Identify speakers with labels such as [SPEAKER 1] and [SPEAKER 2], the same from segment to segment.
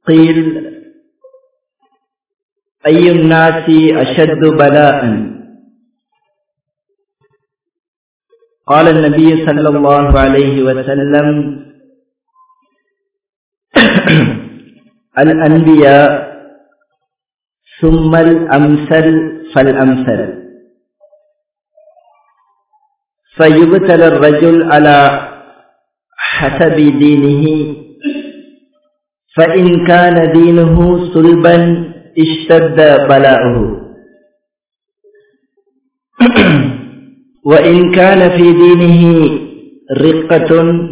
[SPEAKER 1] قيل أي الناس أشد بلاء قال النبي صلى الله عليه وسلم الأنبياء ثم الأمثل فالأمثل فيبتلى الرجل على حسب دينه فإن كان دينه صلبا اشتد بلاؤه وإن كان في دينه رقة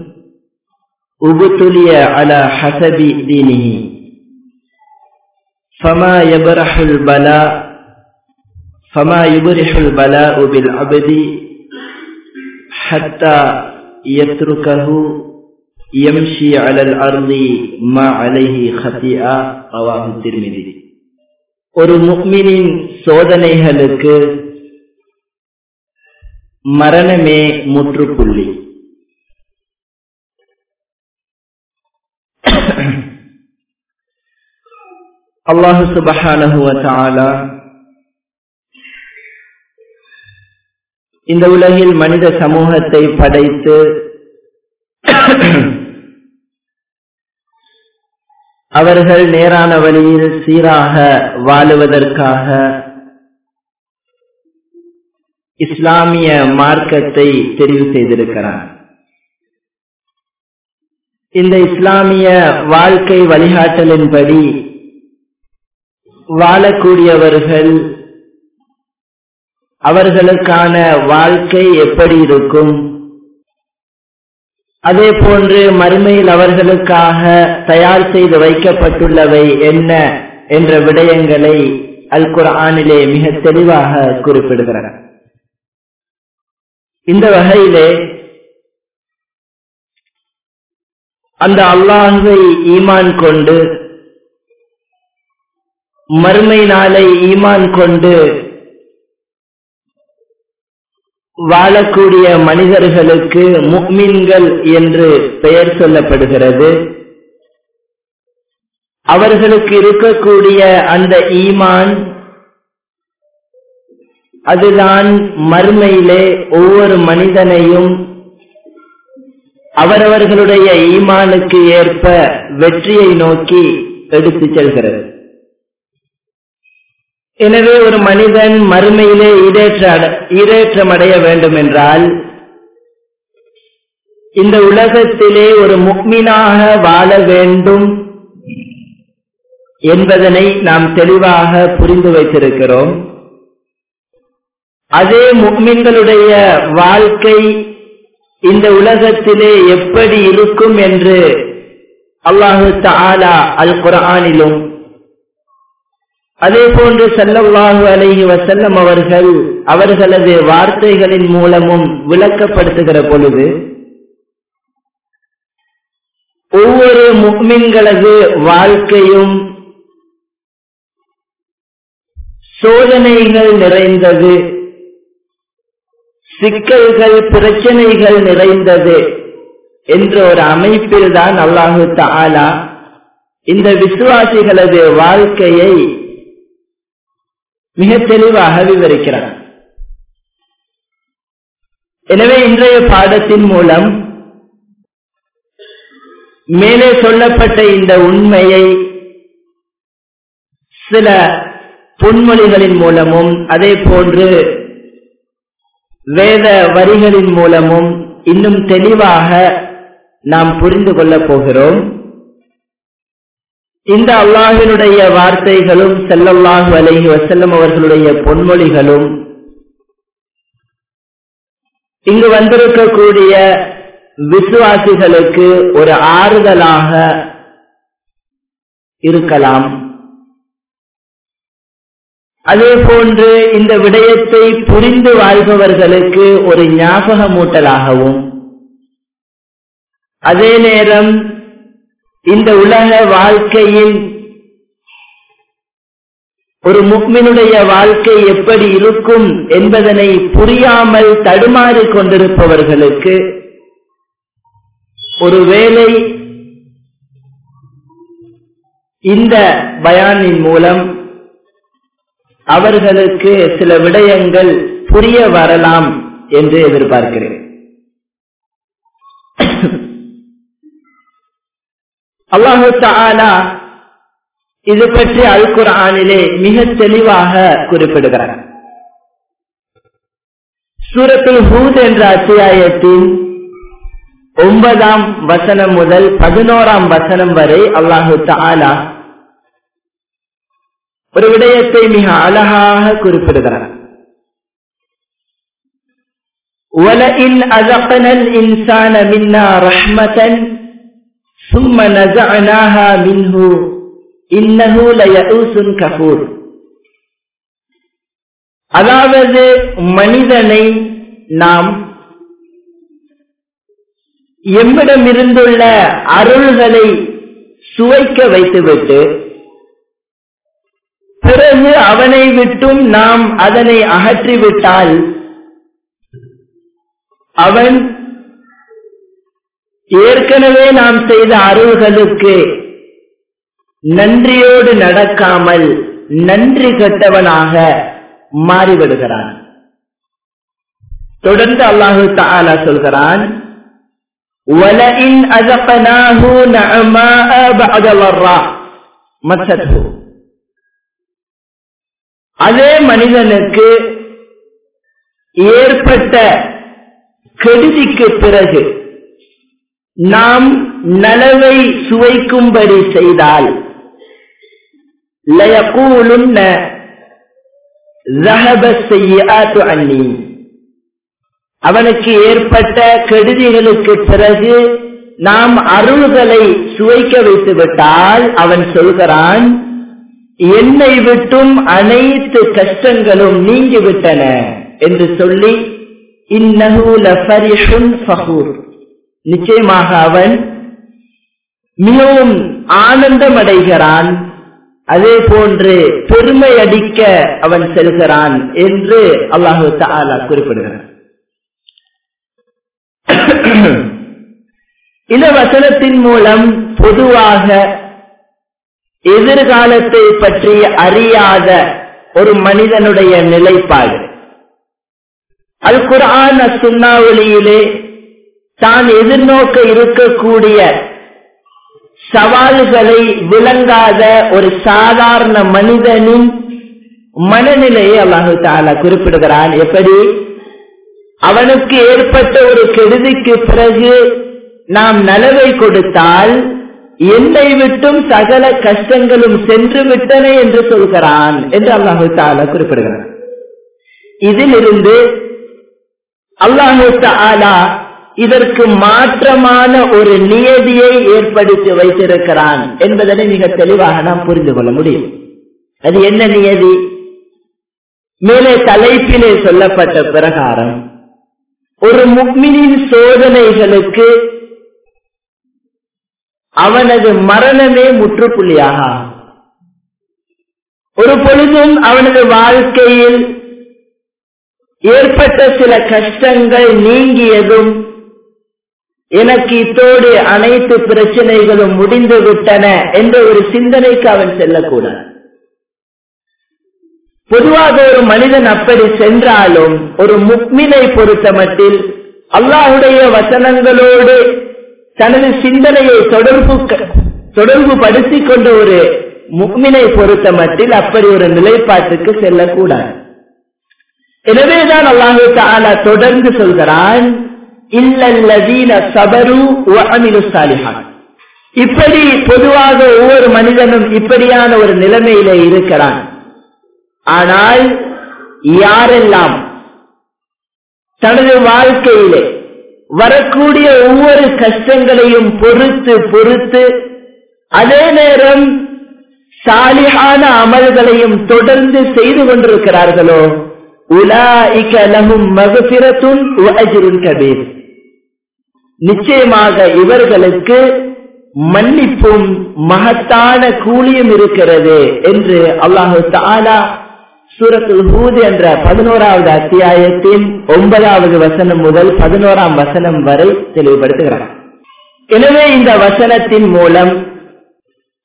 [SPEAKER 1] ابتلي على حسب دينه فما يبرح البلاء فما يبرح البلاء بالعبد حتى يتركه يمشي على الأرض ما عليه خطيئة رواه الترمذي ஒரு முக்மினின் சோதனைகளுக்கு மரணமே முற்றுப்புள்ளி அல்லாஹு சுபஹானஹுவ தாலா இந்த உலகில் மனித சமூகத்தை படைத்து அவர்கள் நேரான வழியில் சீராக வாழுவதற்காக இஸ்லாமிய மார்க்கத்தை தெரிவு செய்திருக்கிறார் இந்த இஸ்லாமிய வாழ்க்கை வழிகாட்டலின்படி வாழக்கூடியவர்கள் அவர்களுக்கான வாழ்க்கை எப்படி இருக்கும் அதே போன்று மறுமையில் அவர்களுக்காக தயார் செய்து வைக்கப்பட்டுள்ளவை என்ன என்ற விடயங்களை அல் குரானிலே மிக தெளிவாக குறிப்பிடுகிறார் இந்த வகையிலே அந்த அல்லாஹுவை ஈமான் கொண்டு மறுமை நாளை ஈமான் கொண்டு வாழக்கூடிய மனிதர்களுக்கு முக்மின்கள் என்று பெயர் சொல்லப்படுகிறது அவர்களுக்கு இருக்கக்கூடிய அந்த ஈமான் அதுதான் மறுமையிலே ஒவ்வொரு மனிதனையும் அவரவர்களுடைய ஈமானுக்கு ஏற்ப வெற்றியை நோக்கி எடுத்து செல்கிறது எனவே ஒரு மனிதன் மறுமையிலே ஈடேற்ற ஈடேற்றம் அடைய வேண்டும் என்றால் இந்த உலகத்திலே ஒரு முக்மீனாக வாழ வேண்டும் என்பதனை நாம் தெளிவாக புரிந்து வைத்திருக்கிறோம் அதே முக்மின்களுடைய வாழ்க்கை இந்த உலகத்திலே எப்படி இருக்கும் என்று அல்லாஹு தாலா அல் குரானிலும் அதே போன்று செல்லவாகு அலைஹி வசல்லம் அவர்கள் அவர்களது வார்த்தைகளின் மூலமும் விளக்கப்படுத்துகிற பொழுது ஒவ்வொரு முக்மின்களது வாழ்க்கையும் சோதனைகள் நிறைந்தது சிக்கல்கள் பிரச்சனைகள் நிறைந்தது என்ற ஒரு அமைப்பில் தான் அல்லாஹு தாலா இந்த விசுவாசிகளது வாழ்க்கையை மிக தெளிவாக விவரிக்கிறார் எனவே இன்றைய பாடத்தின் மூலம் மேலே சொல்லப்பட்ட இந்த உண்மையை சில பொன்மொழிகளின் மூலமும் அதே போன்று வேத வரிகளின் மூலமும் இன்னும் தெளிவாக நாம் புரிந்து கொள்ளப் போகிறோம் இந்த அல்லாஹினுடைய வார்த்தைகளும் செல்லல்லாஹு அலைஹி வசல்லம் அவர்களுடைய பொன்மொழிகளும் இங்கு வந்திருக்கக்கூடிய விசுவாசிகளுக்கு ஒரு ஆறுதலாக இருக்கலாம் அதே போன்று இந்த விடயத்தை புரிந்து வாழ்பவர்களுக்கு ஒரு ஞாபகமூட்டலாகவும் அதே நேரம் இந்த உலக வாழ்க்கையில் ஒரு முக்மினுடைய வாழ்க்கை எப்படி இருக்கும் என்பதனை புரியாமல் தடுமாறிக் கொண்டிருப்பவர்களுக்கு ஒருவேளை இந்த பயானின் மூலம் அவர்களுக்கு சில விடயங்கள் புரிய வரலாம் என்று எதிர்பார்க்கிறேன் அல்லாஹு தாலா இது பற்றி அல் குரானிலே மிக தெளிவாக குறிப்பிடுகிறார் சூரத்துல் ஹூத் என்ற அத்தியாயத்தின் ஒன்பதாம் வசனம் முதல் பதினோராம் வசனம் வரை அல்லாஹு தாலா ஒரு விடயத்தை மிக அழகாக குறிப்பிடுகிறார் وَلَئِنْ أَذَقْنَا الْإِنسَانَ مِنَّا رَحْمَةً ثُمَّ نَزَعْنَاهَا مِنْهُ إِنَّهُ لَيَئُوسٌ كَفُورٌ அதாவது மனிதனை நாம் எம்மிடமிருந்துள்ள அருள்களை சுவைக்க வைத்துவிட்டு பிறகு அவனை விட்டும் நாம் அதனை அகற்றிவிட்டால் அவன் ஏற்கனவே நாம் செய்த அருள்களுக்கு நன்றியோடு நடக்காமல் நன்றி கெட்டவனாக மாறிவிடுகிறான் தொடர்ந்து அல்லாஹு தாலா சொல்கிறான் وَلَئِنْ أَذَقْنَاهُ نَعْمَاءَ بَعْدَ ضَرَّاءٍ مَسَّتْهُ அதே மனிதனுக்கு ஏற்பட்ட கெடுதிக்கு பிறகு நாம் நலவை சுவைக்கும்படி செய்தால் லயகூலுன்ன ذهب السيئات عني அவனுக்கு ஏற்பட்ட கெடுதிகளுக்கு பிறகு நாம் அருள்களை சுவைக்க வைத்து விட்டால் அவன் சொல்கிறான் என்னை விட்டும் அனைத்து கஷ்டங்களும் நீங்கிவிட்டன என்று சொல்லி நிச்சயமாக அவன் மிகவும் ஆனந்தம் அடைகிறான் அதே போன்று பெருமை அடிக்க அவன் செல்கிறான் என்று அல்லாஹு தாலா குறிப்பிடுகிறான் இந்த வசனத்தின் மூலம் பொதுவாக எதிர்காலத்தை பற்றி அறியாத ஒரு மனிதனுடைய நிலைப்பாடு அல் குரான் சுண்ணாவளியிலே தான் எதிர்நோக்க இருக்கக்கூடிய சவால்களை விளங்காத ஒரு சாதாரண மனிதனின் மனநிலையை அல்லாஹு தாலா குறிப்பிடுகிறான் எப்படி அவனுக்கு ஏற்பட்ட ஒரு கெடுதிக்கு பிறகு நாம் நலவை கொடுத்தால் என்னை விட்டும் சகல கஷ்டங்களும் சென்று விட்டன என்று சொல்கிறான் என்று அல்லாஹு தாலா குறிப்பிடுகிறான் இதிலிருந்து அல்லாஹு தாலா இதற்கு மாற்றமான ஒரு நியதியை ஏற்படுத்தி வைத்திருக்கிறான் என்பதனை மிக தெளிவாக நாம் புரிந்து கொள்ள முடியும் அது என்ன நியதி மேலே தலைப்பிலே சொல்லப்பட்ட பிரகாரம் ஒரு முக்மினின் சோதனைகளுக்கு அவனது மரணமே முற்றுப்புள்ளியாக ஒரு பொழுதும் அவனது வாழ்க்கையில் ஏற்பட்ட சில கஷ்டங்கள் நீங்கியதும் எனக்கு இத்தோடு அனைத்து பிரச்சனைகளும் முடிந்து விட்டன என்ற ஒரு சிந்தனைக்கு அவன் செல்லக்கூடாது பொதுவாக ஒரு மனிதன் அப்படி சென்றாலும் ஒரு முக்மினை பொறுத்த மட்டில் அல்லாஹுடைய வசனங்களோடு தனது சிந்தனையை தொடர்பு தொடர்பு படுத்திக் கொண்ட ஒரு முக்மினை பொறுத்த மட்டில் அப்படி ஒரு நிலைப்பாட்டுக்கு செல்லக்கூடாது எனவேதான் அல்லாஹு தாலா தொடர்ந்து சொல்கிறான் இல்லல்லதீன சபரு அமிலு சாலிஹான் இப்படி பொதுவாக ஒவ்வொரு மனிதனும் இப்படியான ஒரு நிலைமையில இருக்கிறான் ஆனால் யாரெல்லாம் தனது வாழ்க்கையிலே வரக்கூடிய ஒவ்வொரு கஷ்டங்களையும் பொறுத்து பொறுத்து அதே நேரம் சாலிஹான அமல்களையும் தொடர்ந்து செய்து கொண்டிருக்கிறார்களோ உலாஇக லஹும் மகபிரத்துன் அஜ்ருன் கபீர் நிச்சயமாக இவர்களுக்கு மன்னிப்பும் மகத்தான கூலியும் இருக்கிறது என்று அல்லாஹு தாலா சூரத்துல் ஹூத் என்ற பதினோராவது அத்தியாயத்தின் ஒன்பதாவது வசனம் முதல் பதினோராம் வசனம் வரை தெளிவுபடுத்துகிறார் எனவே இந்த வசனத்தின் மூலம்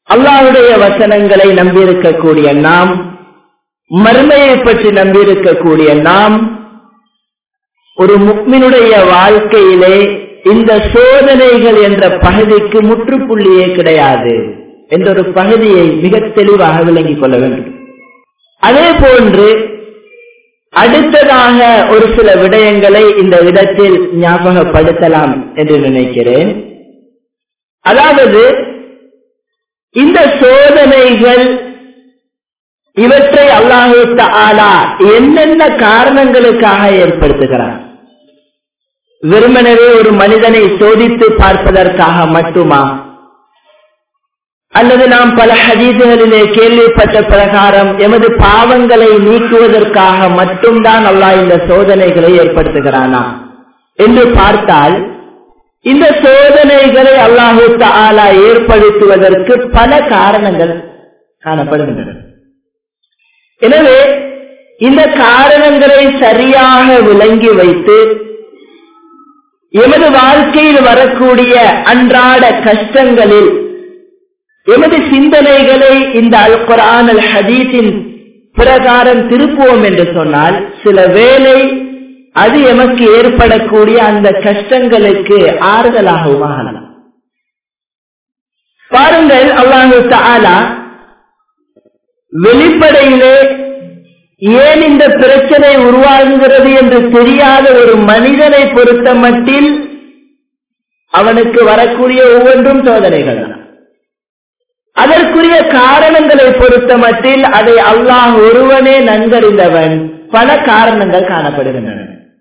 [SPEAKER 1] அல்லாஹுடைய வசனங்களை நம்பியிருக்கக்கூடிய நாம் மறுமையை பற்றி நம்பியிருக்கக்கூடிய நாம் ஒரு முக்மினுடைய வாழ்க்கையிலே இந்த சோதனைகள் என்ற பகுதிக்கு முற்றுப்புள்ளியே கிடையாது என்ற ஒரு பகுதியை மிக தெளிவாக விளங்கிக் கொள்ள வேண்டும் அதே போன்று அடுத்ததாக ஒரு சில விடயங்களை இந்த இடத்தில் ஞாபகப்படுத்தலாம் என்று நினைக்கிறேன் அதாவது இந்த சோதனைகள் இவற்றை அல்லாஹு ஆலா என்னென்ன காரணங்களுக்காக ஏற்படுத்துகிறார் வெறுமனவே ஒரு மனிதனை சோதித்து பார்ப்பதற்காக மட்டுமா அல்லது நாம் பல ஹதீதுகளிலே கேள்விப்பட்ட பிரகாரம் எமது பாவங்களை நீக்குவதற்காக மட்டும்தான் அல்லாஹ் இந்த சோதனைகளை ஏற்படுத்துகிறானா என்று பார்த்தால் இந்த சோதனைகளை அல்லாஹு தாலா ஏற்படுத்துவதற்கு பல காரணங்கள் காணப்படுகின்றன எனவே இந்த காரணங்களை சரியாக விளங்கி வைத்து எமது வாழ்க்கையில் வரக்கூடிய அன்றாட கஷ்டங்களில் எமது சிந்தனைகளை இந்த அல் குரான் அல் ஹதீஸின் பிரகாரம் திருப்புவோம் என்று சொன்னால் சில வேலை அது எமக்கு ஏற்படக்கூடிய அந்த கஷ்டங்களுக்கு ஆறுதலாகவும் ஆகலாம் பாருங்கள் அல்லாஹு தாலா வெளிப்படையிலே ஏன் இந்த பிரச்சனை உருவாகுகிறது என்று தெரியாத ஒரு மனிதனை பொறுத்த மட்டில் அவனுக்கு வரக்கூடிய ஒவ்வொன்றும் சோதனைகள் தான் அதற்குரிய காரணங்களை பொறுத்த மட்டில் அதை அல்லாஹ் ஒருவனே நன்கறிந்தவன் பல காரணங்கள் காணப்படுகின்றன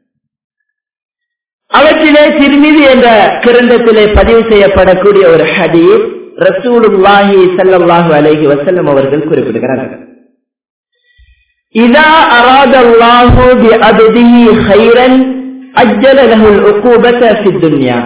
[SPEAKER 1] அவற்றிலே திருமிதி என்ற கிரந்தத்திலே பதிவு செய்யப்படக்கூடிய ஒரு ஹதீர் ரசூலுல்லாஹி சல்லாஹு அலைஹி வசல்லம் அவர்கள் குறிப்பிடுகிறார்கள் இதா அராதல்லாஹு பி அபதிஹி ஹைரன் அஜ்ஜல லஹுல் உக்கூபத ஃபி துன்யா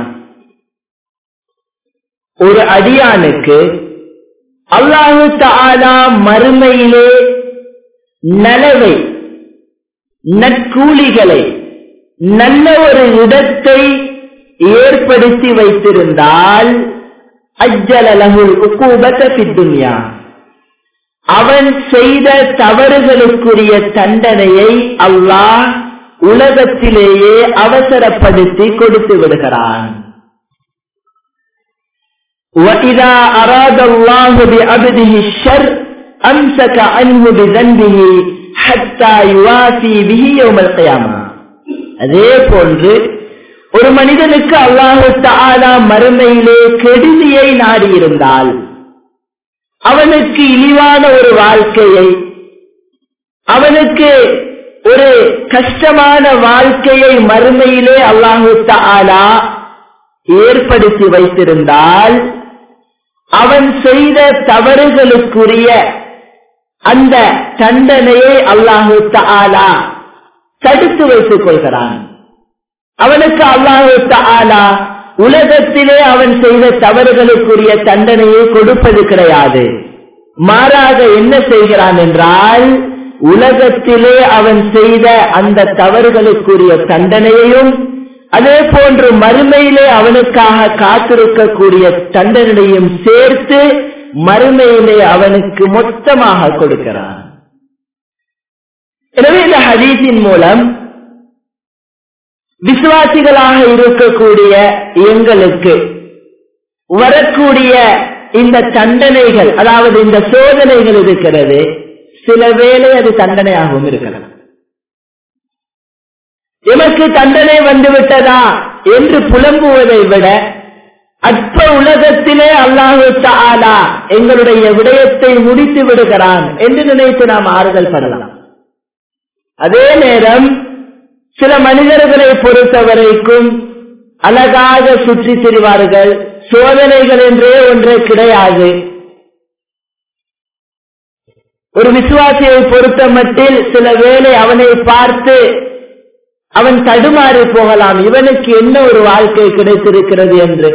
[SPEAKER 1] ஒரு அடியானுக்கு அல்லாஹு தாலா மறுமையிலே நலவை நற்கூலிகளை நல்ல ஒரு இடத்தை ஏற்படுத்தி வைத்திருந்தால் அஜ்ஜலகுல் உக்கூபத்துன்யா அவன் செய்த தவறுகளுக்குரிய தண்டனையை அல்லாஹ் உலகத்திலேயே அவசரப்படுத்தி கொடுத்து விடுகிறான் وَإِذَا أَرَادَ اللَّهُ بِعَبْدِهِ الشَّرَّ أَمْسَكَ عَنْهُ بِذَنبِهِ حَتَّى يُوَافِي بِهِ يَوْمَ الْقِيَامَةِ அதே போன்று ஒரு மனிதனுக்கு அல்லாஹு தாலா மறுமையிலே கெடுதியை நாடியிருந்தால் அவனுக்கு இழிவான ஒரு வாழ்க்கையை அவனுக்கு ஒரு கஷ்டமான வாழ்க்கையை மறுமையிலே அல்லாஹு தாலா ஏற்படுத்தி வைத்திருந்தால் அவன் செய்த தவறுகளுக்குரிய அந்த தண்டனையை அல்லாஹு தாலா தடுத்து வைத்துக் கொள்கிறான் அவனுக்கு அல்லாஹு தாலா உலகத்திலே அவன் செய்த தவறுகளுக்குரிய தண்டனையை கொடுப்பது கிடையாது மாறாக என்ன செய்கிறான் என்றால் உலகத்திலே அவன் செய்த அந்த தவறுகளுக்குரிய தண்டனையையும் அதே போன்று மறுமையிலே அவனுக்காக காத்திருக்கக்கூடிய தண்டனையும் சேர்த்து மறுமையிலே அவனுக்கு மொத்தமாக கொடுக்கிறான் எனவே இந்த ஹதீஸின் மூலம் விசுவாசிகளாக இருக்கக்கூடிய எங்களுக்கு வரக்கூடிய இந்த தண்டனைகள் அதாவது இந்த சோதனைகள் இருக்கிறது சில வேளை அது தண்டனையாகவும் இருக்கலாம் எமக்கு தண்டனை வந்து விட்டதா என்று புலம்புவதை விட அற்ப உலகத்திலே அல்லாஹு தாலா எங்களுடைய விடயத்தை முடித்து விடுகிறான் என்று நினைத்து நாம் ஆறுதல் படலாம் அதே நேரம் சில மனிதர்களை பொறுத்த வரைக்கும் அழகாக சுற்றி திரிவார்கள் சோதனைகள் என்றே ஒன்றே கிடையாது ஒரு விசுவாசியை பொறுத்த மட்டில் சில வேளை அவனை பார்த்து அவன் தடுமாறி போகலாம் இவனுக்கு என்ன ஒரு வாழ்க்கை கிடைத்திருக்கிறது என்று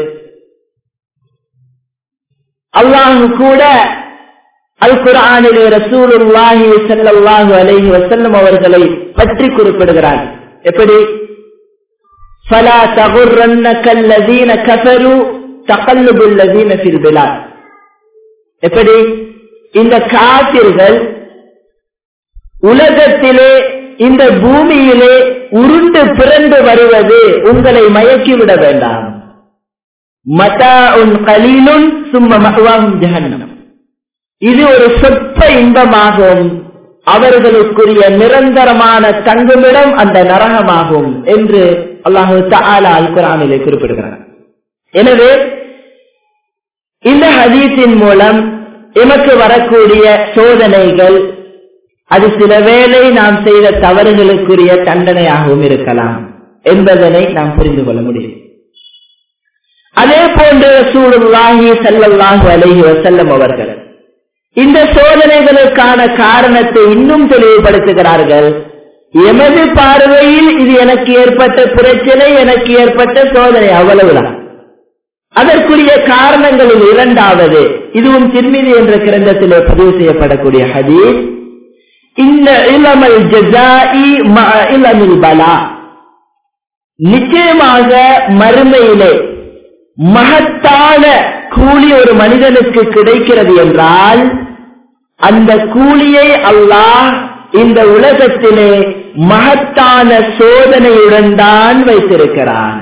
[SPEAKER 1] அல்லாஹு கூட அல் குரானிலே ரசூலுல்லாஹி ஸல்லல்லாஹு அலைஹி வஸல்லம் அவர்களை பற்றி குறிப்பிடுகிறார் எப்படி فلا تغرنك الذين كفروا تقلب الذين في البلاد எப்படி இந்த காத்திர்கள் உலகத்திலே இந்த பூமியிலே உருண்டு பிறந்து வருவது உங்களை மயக்கிவிட வேண்டாம் மதா உன் கலீலுன் சும்ம மகவாகும் ஜஹன்னம் இது ஒரு சொற்ப இன்பமாகும் அவர்களுக்குரிய நிரந்தரமான தங்குமிடம் அந்த நரகமாகும் என்று அல்லாஹு தாலா அல் குரானிலே குறிப்பிடுகிறார் எனவே இந்த ஹதீஸின் மூலம் எமக்கு வரக்கூடிய சோதனைகள் அது சில வேளை நாம் செய்த தவறுகளுக்குரிய தண்டனையாகவும் இருக்கலாம் என்பதனை நாம் புரிந்து கொள்ள முடியும் அதே போன்று சூடுல்லாஹி செல்லல்லாஹு அலஹி வசல்லம் அவர்கள் இந்த சோதனைகளுக்கான காரணத்தை இன்னும் தெளிவுபடுத்துகிறார்கள் எமது பார்வையில் இது எனக்கு ஏற்பட்ட பிரச்சனை எனக்கு ஏற்பட்ட சோதனை அவ்வளவுதான் அதற்குரிய காரணங்களில் இரண்டாவது இதுவும் திருமிதி என்ற கிரந்தத்திலே பதிவு செய்யப்படக்கூடிய ஹதீஸ் இந்த இளமல் ஜசாஇ இளமில் பலா நிச்சயமாக மறுமையிலே மகத்தான கூலி ஒரு மனிதனுக்கு கிடைக்கிறது என்றால் அந்த கூலியை அல்லாஹ் இந்த உலகத்திலே மகத்தான சோதனையுடன் தான் வைத்திருக்கிறான்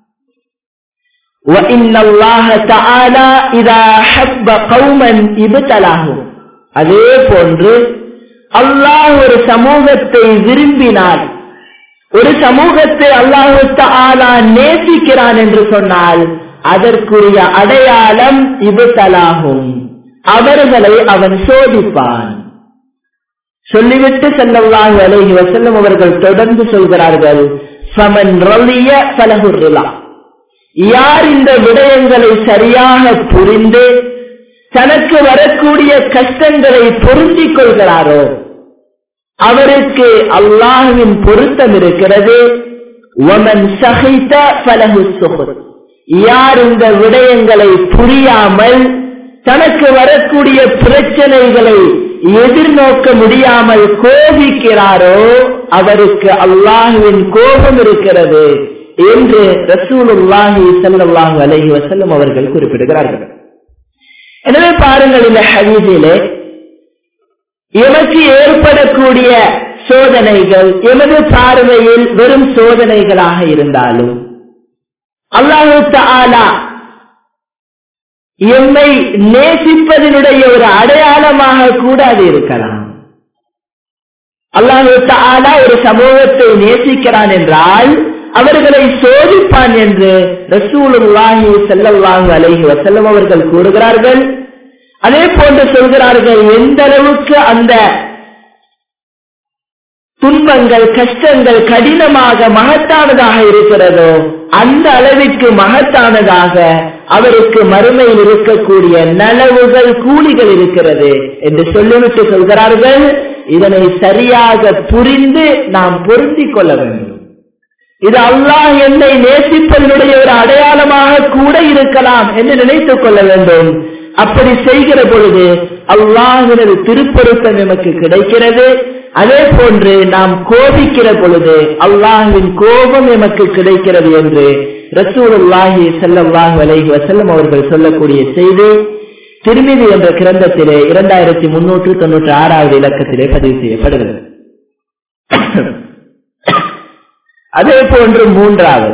[SPEAKER 1] அதே போன்று அல்லாஹ் ஒரு சமூகத்தை விரும்பினால் ஒரு சமூகத்தை அல்லாஹு ஆலா நேசிக்கிறான் என்று சொன்னால் அதற்குரிய அடையாளம் இபுத்தலாகும் அவர்களை அவன் சோதிப்பான் சொல்லிவிட்டு செல்லல்லாஹு அலைஹி வசல்லம் அவர்கள் தொடர்ந்து சொல்கிறார்கள் சமன் ரலிய பலகுருலா யார் இந்த விடயங்களை சரியாக புரிந்து தனக்கு வரக்கூடிய கஷ்டங்களை பொருந்திக் கொள்கிறாரோ அவருக்கு அல்லாஹுவின் பொருத்தம் இருக்கிறது ஒமன் சகித்த பலகு சுகர் யார் இந்த விடயங்களை புரியாமல் தனக்கு வரக்கூடிய பிரச்சனைகளை எதிர்நோக்க முடியாமல் கோபிக்கிறாரோ அவருக்கு அல்லாஹுவின் கோபம் இருக்கிறது என்று ரசூலுல்லாஹி சல்லாஹு அலஹி வசல்லம் அவர்கள் குறிப்பிடுகிறார்கள் எனவே பாருங்கள் இந்த ஹதீஸிலே எமக்கு ஏற்படக்கூடிய சோதனைகள் எமது பார்வையில் வெறும் சோதனைகளாக இருந்தாலும் அல்லாஹு தாலா எம்மை நேசிப்பதனுடைய ஒரு அடையாளமாக கூட அது இருக்கலாம் அல்லாஹு தாலா ஒரு சமூகத்தை நேசிக்கிறான் என்றால் அவர்களை சோதிப்பான் என்று ரசூலுல்லாஹி செல்லல்லாஹு அலைஹி வசல்லம் அவர்கள் கூறுகிறார்கள் அதே போன்று சொல்கிறார்கள் எந்த அளவுக்கு அந்த துன்பங்கள் கஷ்டங்கள் கடினமாக மகத்தானதாக இருக்கிறதோ அந்த அளவிற்கு மகத்தானதாக அவருக்கு மறுமையில் இருக்கக்கூடிய நலவுகள் கூலிகள் இருக்கிறது என்று சொல்லிவிட்டு சொல்கிறார்கள் இதனை சரியாக புரிந்து நாம் பொருந்திக் கொள்ள வேண்டும் இது அல்லாஹ் என்னை நேசிப்பதனுடைய ஒரு அடையாளமாக கூட இருக்கலாம் என்று நினைத்துக் கொள்ள வேண்டும் அப்படி செய்கிற பொழுது அல்லாஹினது திருப்பொருத்தம் நமக்கு கிடைக்கிறது அதே போன்று நாம் கோபிக்கிற பொழுது அல்லாஹின் கோபம் எமக்கு கிடைக்கிறது என்று ரசூலுல்லாஹி செல்லல்லாஹு அலைஹி வசல்லம் அவர்கள் சொல்லக்கூடிய செய்தி திருமிதி என்ற கிரந்தத்திலே இரண்டாயிரத்தி முன்னூற்று தொன்னூற்றி ஆறாவது இலக்கத்திலே பதிவு செய்யப்படுகிறது அதே போன்று மூன்றாவது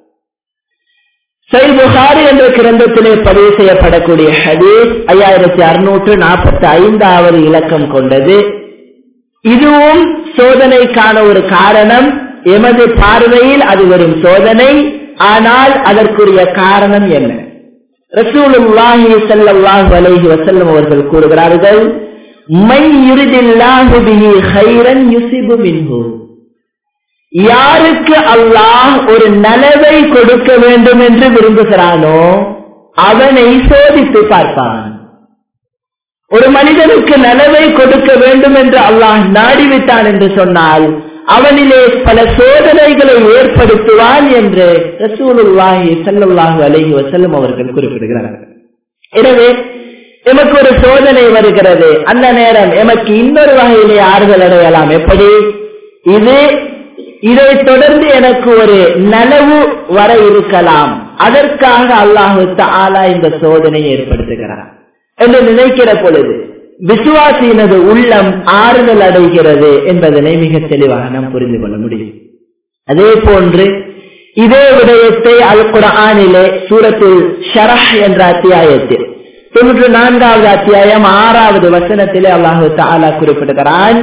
[SPEAKER 1] சை புகாரி என்ற கிரந்தத்திலே பதிவு செய்யப்படக்கூடிய ஹதீஸ் ஐயாயிரத்தி அறுநூற்று நாற்பத்தி ஐந்தாவது இலக்கம் கொண்டது இதுவும் சோதனைக்கான ஒரு காரணம் எமது பார்வையில் அது வரும் சோதனை ஆனால் அதற்குரிய காரணம் என்ன ரசூலுல்லாஹி ஸல்லல்லாஹு அலைஹி வஸல்லம் அவர்கள் கூறுகிறார்கள் மை யுரிதில்லாஹு பிஹி கைரன் யுசிபு மின்ஹு யாருக்கு அல்லாஹ் ஒரு நலவை கொடுக்க வேண்டும் என்று விரும்புகிறானோ அவனை சோதித்து பார்ப்பான் ஒரு மனிதனுக்கு நலவை கொடுக்க வேண்டும் என்று அல்லாஹ் நாடிவிட்டான் என்று சொன்னால் அவனிலே பல சோதனைகளை ஏற்படுத்துவான் என்று ரசூலுல்லாஹி ஸல்லல்லாஹு அலைஹி வஸல்லம் அவர்கள் குறிப்பிடுகிறார்கள் எனவே எமக்கு ஒரு சோதனை வருகிறது அந்த நேரம் எமக்கு இன்னொரு வகையிலே ஆறுதல் அடையலாம் எப்படி இது இதை தொடர்ந்து எனக்கு ஒரு நலவு வர இருக்கலாம் அதற்காக அல்லாஹு தாலா இந்த சோதனை ஏற்படுத்துகிறார் என்று நினைக்கிற பொழுது விசுவாசியினது உள்ளம் ஆறுதல் அடைகிறது என்பதனை மிக தெளிவாக நாம் புரிந்து கொள்ள முடியும் அதே போன்று இதே விடயத்தை அல் குரானிலே சூரத்தில் ஷரஹ் என்ற அத்தியாயத்தில் தொன்னூற்று நான்காவது அத்தியாயம் ஆறாவது வசனத்திலே அல்லாஹு தாலா குறிப்பிடுகிறான்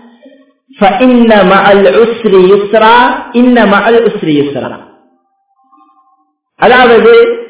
[SPEAKER 1] அதாவது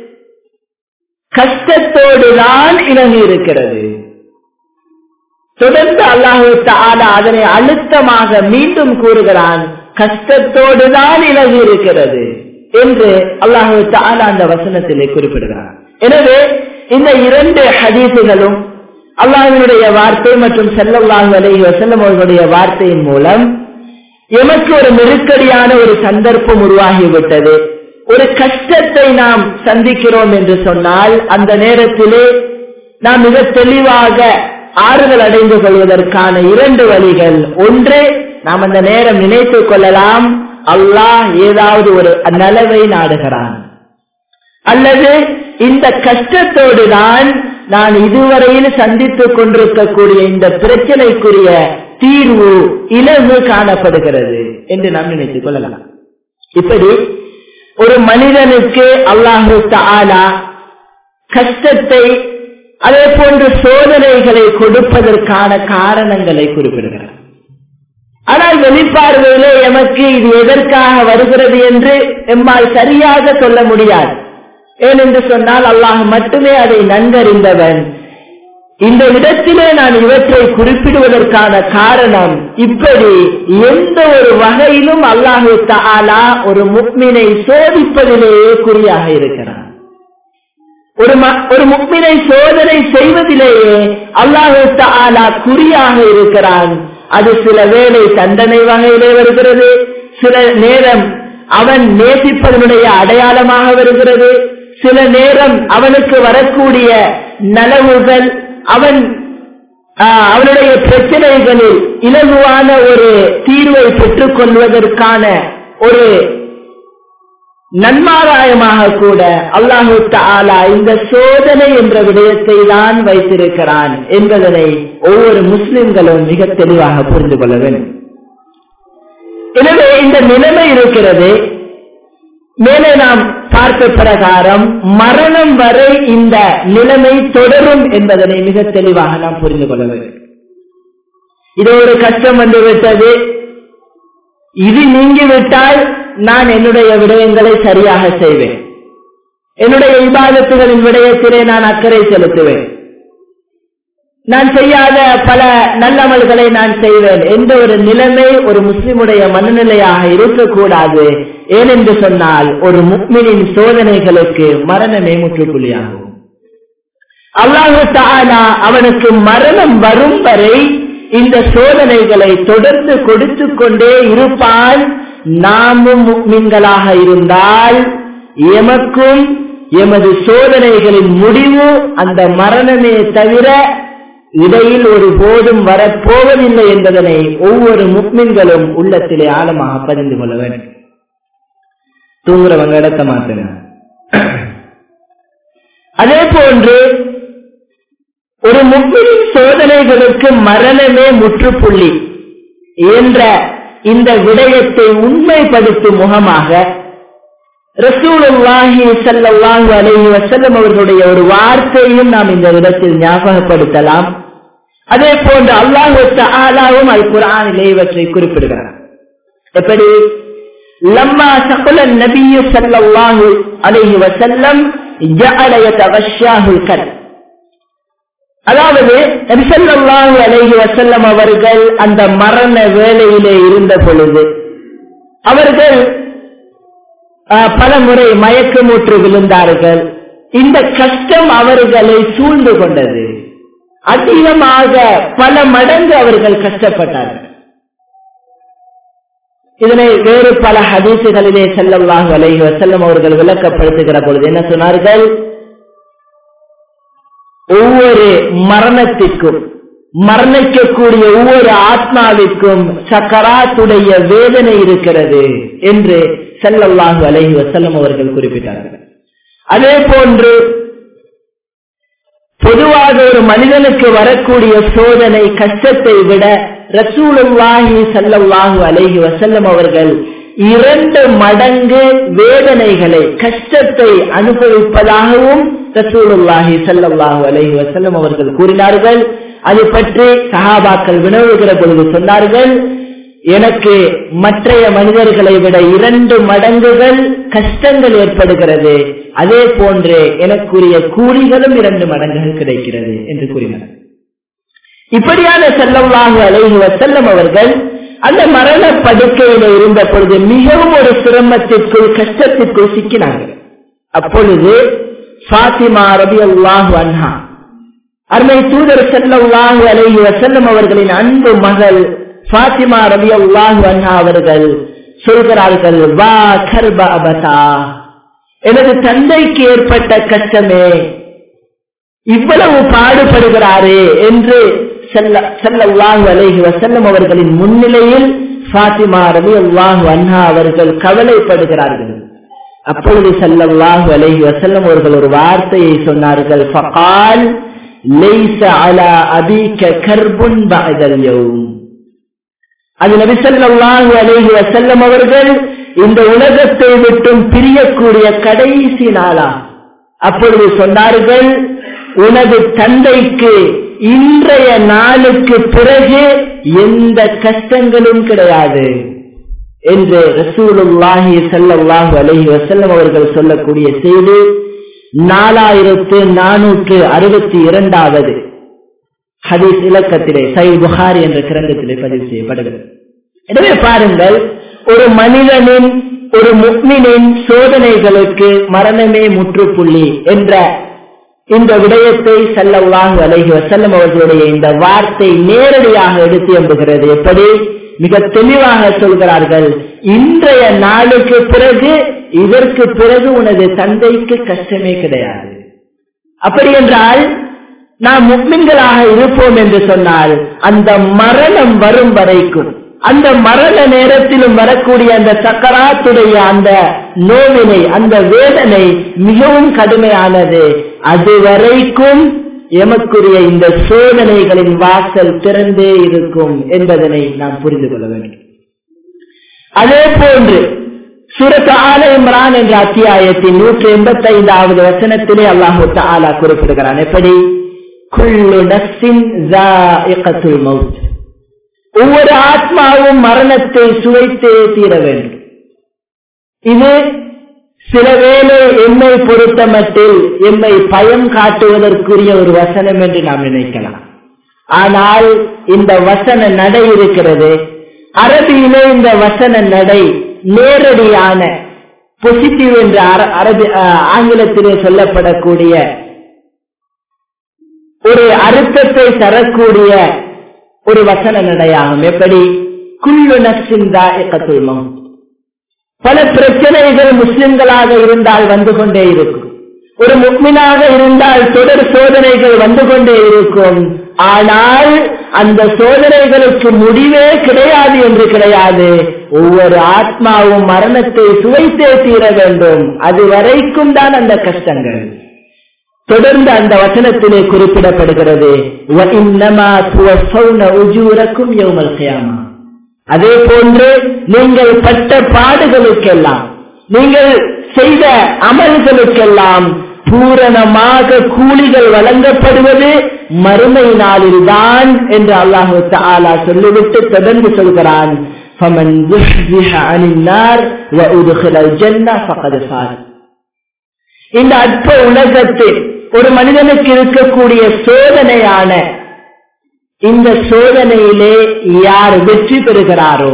[SPEAKER 1] கஷ்டத்தோடுதான் இணங்கி இருக்கிறது தொடர்ந்து அல்லாஹு தாலா அதனை அழுத்தமாக மீண்டும் கூறுகிறான் கஷ்டத்தோடுதான் இலகி இருக்கிறது என்று அல்லாஹு தாலா அந்த வசனத்திலே குறிப்பிடுகிறார் எனவே இந்த இரண்டு ஹதீசுகளும் அல்லாஹினுடைய வார்த்தை மற்றும் செல்லல்லாஹு அலைஹி வசல்லம் அவர்களுடைய வார்த்தையின் மூலம் எமக்கு ஒரு நெருக்கடியான ஒரு சந்தர்ப்பம் உருவாகிவிட்டது ஒரு கஷ்டத்தை நாம் சந்திக்கிறோம் என்று சொன்னால் அந்த நேரத்திலே நாம் மிக தெளிவாக ஆறுதல் அடைந்து கொள்வதற்கான இரண்டு வழிகள் ஒன்று நாம் அந்த நேரம் நினைத்துக் கொள்ளலாம் அல்லாஹ் ஏதாவது ஒரு நலவை நாடுகிறான் அல்லது இந்த கஷ்டத்தோடு தான் நான் இதுவரையில் சந்தித்துக் கொண்டிருக்கக்கூடிய இந்த பிரச்சனைக்குரிய தீர்வு இலவு காணப்படுகிறது என்று நாம் நினைத்துக் கொள்ளலாம் இப்படி ஒரு மனிதனுக்கு அல்லாஹு தாலா கஷ்டத்தை அதே போன்று சோதனைகளை கொடுப்பதற்கான காரணங்களை குறிப்பிடுகிறார் ஆனால் வெளிப்பார்வையிலே எமக்கு இது எதற்காக வருகிறது என்று எம்மால் சரியாக சொல்ல முடியாது ஏனென்று சொன்னால் அல்லாஹ் மட்டுமே அதை நன்கறிந்தவன் இந்த இடத்திலே நான் இவற்றை குறிப்பிடுவதற்கான காரணம் இப்படி எந்த ஒரு வகையிலும் அல்லாஹு தாலா ஒரு முக்மினை சோதிப்பதிலேயே குறியாக இருக்கிறான் ஒரு ஒரு முக்மினை சோதனை செய்வதிலேயே அல்லாஹு தாலா குறியாக இருக்கிறான் அது சில வேளை தண்டனை வகையிலே வருகிறது சில நேரம் அவன் நேசிப்பதனுடைய அடையாளமாக வருகிறது சில நேரம் அவனுக்கு வரக்கூடிய நலவுகள் அவன் அவனுடைய பிரச்சனைகளில் இலகுவான ஒரு தீர்வை பெற்றுக் கொள்வதற்கான ஒரு நன்மாராயமாக கூட அல்லாஹு தாலா இந்த சோதனை என்ற விடயத்தை தான் வைத்திருக்கிறான் என்பதனை ஒவ்வொரு முஸ்லிம்களும் மிக தெளிவாக புரிந்து கொள்ள வேண்டும் எனவே இந்த நிலைமை இருக்கிறது மேலே நாம் பார்த்த பிரகாரம் மரணம் வரை இந்த நிலைமை தொடரும் என்பதனை மிக தெளிவாக நாம் புரிந்து கொள்ள வேண்டும் இது ஒரு கஷ்டம் வந்து விட்டது இது நீங்கிவிட்டால் நான் என்னுடைய விடயங்களை சரியாக செய்வேன் என்னுடைய விவாதத்துகளின் விடயத்திலே நான் அக்கறை செலுத்துவேன் நான் செய்யாத பல நல்லமல்களை நான் செய்வேன் என்ற ஒரு நிலைமை ஒரு முஸ்லிமுடைய மனநிலையாக இருக்கக்கூடாது ஏனென்று சொன்னால் ஒரு முக்மினின் சோதனைகளுக்கு மரணமே முற்றுப்புள்ளியாகும் அல்லாஹு தாலா அவனுக்கு மரணம் வரும் வரை இந்த சோதனைகளை தொடர்ந்து கொடுத்து கொண்டே இருப்பான் நாமும் முக்மின்களாக இருந்தால் எமக்கும் எமது சோதனைகளின் முடிவு அந்த மரணமே தவிர இடையில் ஒரு போதும் வரப்போவதில்லை என்பதனை ஒவ்வொரு முக்மின்களும் உள்ளத்திலே ஆழமாக பதிந்து கொள்ள வேண்டும் தூங்குறவங்க இடத்த மாத்துங்க அதே போன்று ஒரு முக்மினின் சோதனைகளுக்கு மரணமே முற்றுப்புள்ளி என்ற இந்த விடயத்தை உண்மைப்படுத்தும் முகமாக ரசூலுல்லாஹி ஸல்லல்லாஹு அலைஹி வஸல்லம் அவர்களுடைய ஒரு வார்த்தையும் நாம் இந்த இடத்தில் ஞாபகப்படுத்தலாம் அதே போன்று அல்லாஹு தஆலாவும் அல் குர்ஆனிலே இவற்றை குறிப்பிடுகிறார் எப்படி லம்மா சகுல நபியு ஸல்லல்லாஹு அலைஹி வஸல்லம் ஜஅல யதகஷாஹுல் கல் அதாவது நபிசல்லாஹு அலைஹி வசல்லம் அவர்கள் அந்த மரண வேளையிலே இருந்த பொழுது அவர்கள் பல முறை மயக்கமுற்று விழுந்தார்கள் இந்த கஷ்டம் அவர்களை சூழ்ந்து கொண்டது அதிகமாக பல மடங்கு அவர்கள் கஷ்டப்பட்டார்கள் இதனை வேறு பல ஹதீசுகளிலே செல்லல்லாஹு அலைஹி வசல்லம் அவர்கள் விளக்கப்படுத்துகிற பொழுது என்ன சொன்னார்கள் ஒவ்வொரு மரணத்திற்கும் மரணிக்கக்கூடிய ஒவ்வொரு ஆத்மாவிற்கும் சக்கராத்துடைய வேதனை இருக்கிறது என்று செல்லல்லாஹு அலைஹி வசல்லம் அவர்கள் குறிப்பிட்டார்கள் அதே போன்று பொதுவாக ஒரு மனிதனுக்கு வரக்கூடிய சோதனை கஷ்டத்தை விட ரசூலுல்லாஹி சல்லல்லாஹு அலைஹி வசல்லம் அவர்கள் இரண்டு மடங்கு வேதனைகளை கஷ்டத்தை அனுபவிப்பதாகவும் ரசூலுல்லாஹி சல்லல்லாஹு அலைஹி வசல்லம் அவர்கள் கூறினார்கள் அது பற்றி சஹாபாக்கள் வினவுகிற பொழுது சொன்னார்கள் எனக்கு மற்றைய மனிதர்களை விட இரண்டு மடங்குகள் கஷ்டங்கள் ஏற்படுகிறது அதே போன்று எனக்குரிய கூலிகளும் இரண்டு மடங்குகள் கிடைக்கிறது என்று கூறினார் இப்படியான செல்லவாங்க அலைஹி வசல்லம் அவர்கள் அந்த மரண படுக்கையில இருந்த பொழுது மிகவும் ஒரு சிரமத்திற்குள் கஷ்டத்திற்குள் சிக்கினார்கள் அப்பொழுது ஃபாத்திமா ரபி அல்லாஹு அன்ஹா அருமை தூதர் செல்லவாங்க அலைஹி வசல்லம் அவர்களின் அன்பு மகள் ஃபாத்திமா ரபி அல்லாஹு அன்ஹா அவர்கள் சொல்கிறார்கள் வா கர்ப அபதா எனது தந்தைக்கு ஏற்பட்ட கஷ்டமே இவ்வளவு பாடுபடுகிறாரே என்று செல்லல்லாஹு அலைஹி வசல்லம் அவர்களின் முன்னிலையில் ஃபாத்திமா ரபி அல்லாஹு அன்ஹா அவர்கள் கவலைப்படுகிறார்கள் அப்பொழுது செல்லல்லாஹு அலைஹி வசல்லம் அவர்கள் ஒரு வார்த்தையை சொன்னார்கள் ஃபகால் லைஸ அலா அபீக கர்புன் பஅதல் யௌம் அது நபி ஸல்லல்லாஹு அலைஹி வஸல்லம் அவர்கள் இந்த உலகத்தை விட்டும் பிரியக்கூடிய கடைசி நாளா அப்பொழுது சொன்னார்கள் உனது தந்தைக்கு இன்றைய நாளுக்கு பிறகு எந்த கஷ்டங்களும் கிடையாது என்று ரசூலுல்லாஹி ஸல்லல்லாஹு அலைஹி வஸல்லம் அவர்கள் சொல்லக்கூடிய செய்தி நாலாயிரத்து நானூற்று அறுபத்தி இரண்டாவது ஹதீஸ் இலக்கத்திலே சை புகாரி என்ற கிரந்தத்திலே பதிவு செய்யப்படுகிறது எனவே பாருங்கள் ஒரு மனிதனின் ஒரு முக்மினின் சோதனைகளுக்கு மரணமே முற்றுப்புள்ளி என்ற இந்த விடயத்தை செல்லவாங்க அலைஹி வசல்லம் அவர்களுடைய இந்த வார்த்தை நேரடியாக எடுத்து எம்புகிறது எப்படி மிக தெளிவாக சொல்கிறார்கள் இன்றைய நாளுக்கு பிறகு இதற்கு பிறகு உனது தந்தைக்கு கஷ்டமே கிடையாது அப்படி என்றால் நாம் முக்மின்களாக இருப்போம் என்று சொன்னால் அந்த மரணம் வரும் வரைக்கும் அந்த மரண நேரத்திலும் வரக்கூடிய அந்த சக்கராத்துடைய அந்த நோவினை அந்த வேதனை மிகவும் கடுமையானது அது வரைக்கும் எமக்குரிய இந்த சோதனைகளின் வாசல் திறந்தே இருக்கும் என்பதனை நாம் புரிந்து கொள்ள வேண்டும் அதே போன்று சுரத் ஆல இம்ரான் என்ற அத்தியாயத்தின் நூற்றி எண்பத்தி ஐந்தாவது வசனத்திலே அல்லாஹு தாலா குறிப்பிடுகிறான் எப்படி குள்ளு நஃப்ஸின் ஸாயிகத்துல் மவுத் ஒவ்வொரு ஆத்மாவும் மரணத்தை சுவைத்தே தீர வேண்டும் இது சில வேளை எம்மை பொறுத்த மட்டில் எம்மை பயம் காட்டுவதற்குரிய ஒரு வசனம் என்று நாம் நினைக்கலாம் ஆனால் இந்த வசன நடை இருக்கிறது அரபியிலே இந்த வசன நடை நேரடியான பொசிட்டிவ் என்று அரபி ஆங்கிலத்திலே சொல்லப்படக்கூடிய ஒரு அர்த்தத்தை தரக்கூடிய ஒரு வசன நடையாகும் எப்படி குள்ளு நப்சின் தாயக்கத்துல் மவுத் பல பிரச்சனைகள் முஸ்லிம்களாக இருந்தால் வந்து கொண்டே இருக்கும் ஒரு முக்மினாக இருந்தால் தொடர் சோதனைகள் வந்து கொண்டே இருக்கும் ஆனால் அந்த சோதனைகளுக்கு முடிவே கிடையாது என்று கிடையாது ஒவ்வொரு ஆத்மாவும் மரணத்தை சுவைத்தே தீர வேண்டும் அது வரைக்கும் தான் அந்த கஷ்டங்கள் தொடர்ந்து அந்த வசனத்திலே குறிப்பிடப்படுகிறது அதே போன்று நீங்கள் பட்ட பாடுகளுக்கெல்லாம் நீங்கள் செய்த அமல்களுக்கெல்லாம் பூரணமாக கூலிகள் வழங்கப்படுவது மறுமை நாளில்தான் என்று அல்லாஹு தாலா சொல்லிவிட்டு தொடர்ந்து சொல்கிறான் இந்த அற்ப உலகத்தில் ஒரு மனிதனுக்கு இருக்கக்கூடிய சோதனையான இந்த சோதனையிலே யார் வெற்றி பெறுகிறாரோ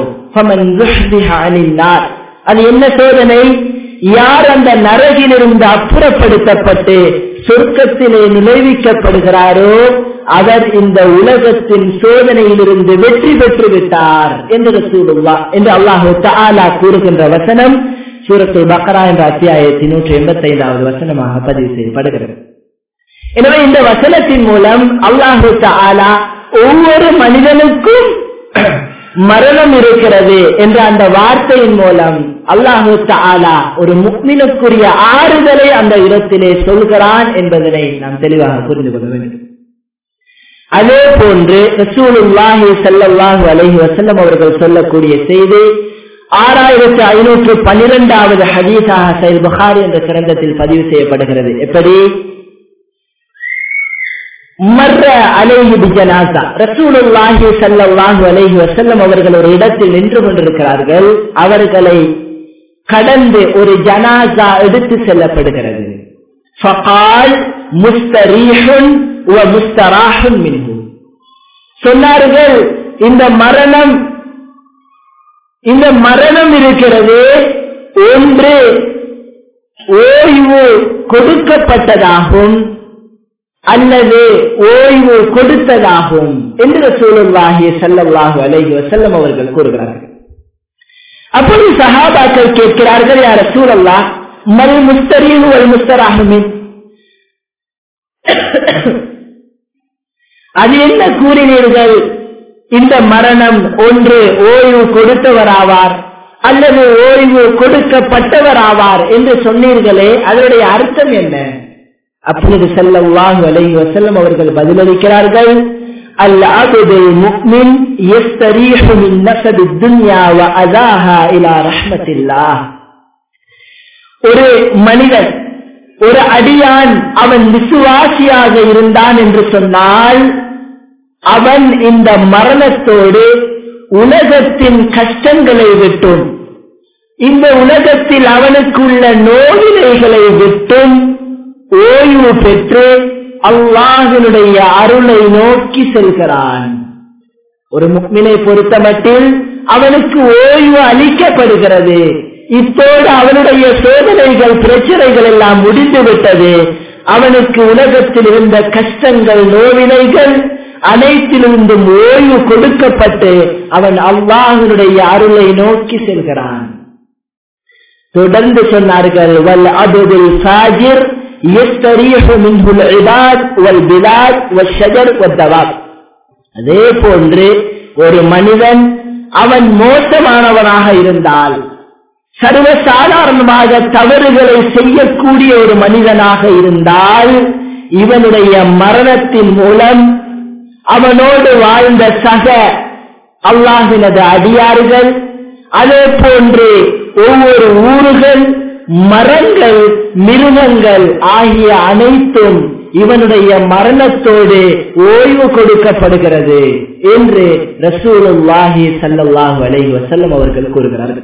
[SPEAKER 1] அது என்ன சோதனை யார் அந்த நரகிலிருந்து அப்புறப்படுத்தப்பட்டு சொர்க்கத்திலே நிலைவிக்கப்படுகிறாரோ அவர் இந்த உலகத்தின் சோதனையிலிருந்து வெற்றி பெற்று விட்டார் என்று சூடுவா என்று அல்லாஹு தாலா கூறுகின்ற வசனம் சூரத்து பக்ரா என்ற அத்தியாயத்தின் நூற்றி எண்பத்தி ஐந்தாவது வசனமாக பதிவு செய்யப்படுகிறது எனவே இந்த வசனத்தின் மூலம் அல்லாஹு தாலா ஒவ்வொரு மனிதனுக்கும் மரணம் இருக்கிறது என்ற அந்த வார்த்தையின் மூலம் அல்லாஹு தாலா ஒரு முக்மினுக்குரிய ஆறுதலை அந்த இடத்திலே சொல்கிறான் என்பதனை நாம் தெளிவாக புரிந்து கொள்ள வேண்டும் அதே போன்று ரசூலுல்லாஹி ஸல்லல்லாஹு அலைஹி வஸல்லம் அவர்கள் சொல்லக்கூடிய செய்தி ஆறாயிரத்தி ஐநூற்று பன்னிரெண்டாவது ஹதீஸாக சைல் புகாரி என்ற கிரந்தத்தில் பதிவு செய்யப்படுகிறது எப்படி மர்ற அலைஹி பிஜனாசா ரசூலுல்லாஹி ஸல்லல்லாஹு அலைஹி வஸல்லம் அவர்கள் ஒரு இடத்தில் நின்று கொண்டிருக்கிறார்கள் அவர்களை கடந்து ஒரு ஜனாசா எடுத்து செல்லப்படுகிறது ஃபகால் முஸ்தரீஹுன் வ முஸ்தராஹுன் மின்ஹு சொன்னார்கள் இந்த மரணம் இந்த மரணம் இருக்கிறது ஒன்று ஓய்வு கொடுக்கப்பட்டதாகும் அல்லது ஓய்வு கொடுத்ததாகும் என்று சூழல்வாகிய செல்லல்லாஹு அலைஹி வசல்லம் அவர்கள் கூறுகிறார்கள் அப்பொழுது சஹாபாக்கள் கேட்கிறார்கள் யார சூழல்லா மல் முஸ்தரீவு வல் முஸ்தராகுமின் அது என்ன கூறினீர்கள் இந்த மரணம் ஒன்று ஓய்வு கொடுத்தவராவார் அல்லது ஓய்வு கொடுக்கப்பட்டவராவார் என்று சொன்னீர்களே அதனுடைய அர்த்தம் என்ன அப்பொழுது செல்லவாஹு அலைஹி வசல்லம் அவர்கள் பதிலளிக்கிறார்கள் العبد المؤمن يستريح من نسب الدنيا وأذاها إلى رحمة الله ஒரு மனிதன் ஒரு அடியான் அவன் விசுவாசியாக இருந்தான் என்று சொன்னால் அவன் இந்த மரணத்தோடு உலகத்தின் கஷ்டங்களை விட்டும் இந்த உலகத்தில் அவனுக்குள்ள நோவினைகளை விட்டும் ஓய்வு பெற்று அல்லாஹினுடைய அருளை நோக்கி செல்கிறான் ஒரு முக்மினை பொறுத்தமட்டில் அவனுக்கு ஓய்வு அளிக்கப்படுகிறது இத்தோடு அவனுடைய சோதனைகள் பிரச்சனைகள் எல்லாம் முடிந்து விட்டது அவனுக்கு உலகத்தில் இருந்த கஷ்டங்கள் நோவினைகள் அனைத்திலிருந்தும் ஓய்வு கொடுக்கப்பட்டு அவன் அல்லாஹனுடைய அருளை நோக்கி செல்கிறான் தொடர்ந்து சொன்னார்கள் வல் அபுதில் சாஜிர் يستريح منه العباد والبلاد والشجر والدواب அதே போன்று ஒரு மனிதன் அவன் மோசமானவனாக இருந்தால் சர்வசாதாரணமாக தவறுகளை செய்யக்கூடிய ஒரு மனிதனாக இருந்தால் இவனுடைய மரணத்தின் மூலம் அவனோடு வாழ்ந்த சக அல்லாஹினது அடியார்கள் அதே போன்று ஒவ்வொரு ஊர்கள் மரங்கள் மிருகங்கள் ஆகிய அனைத்தும் இவனுடைய மரணத்தோடு ஓய்வு கொடுக்கப்படுகிறது என்று ரசூலுல்லாஹி சல்லாஹூ அலைஹி வசல்லம் அவர்கள் கூறுகிறார்கள்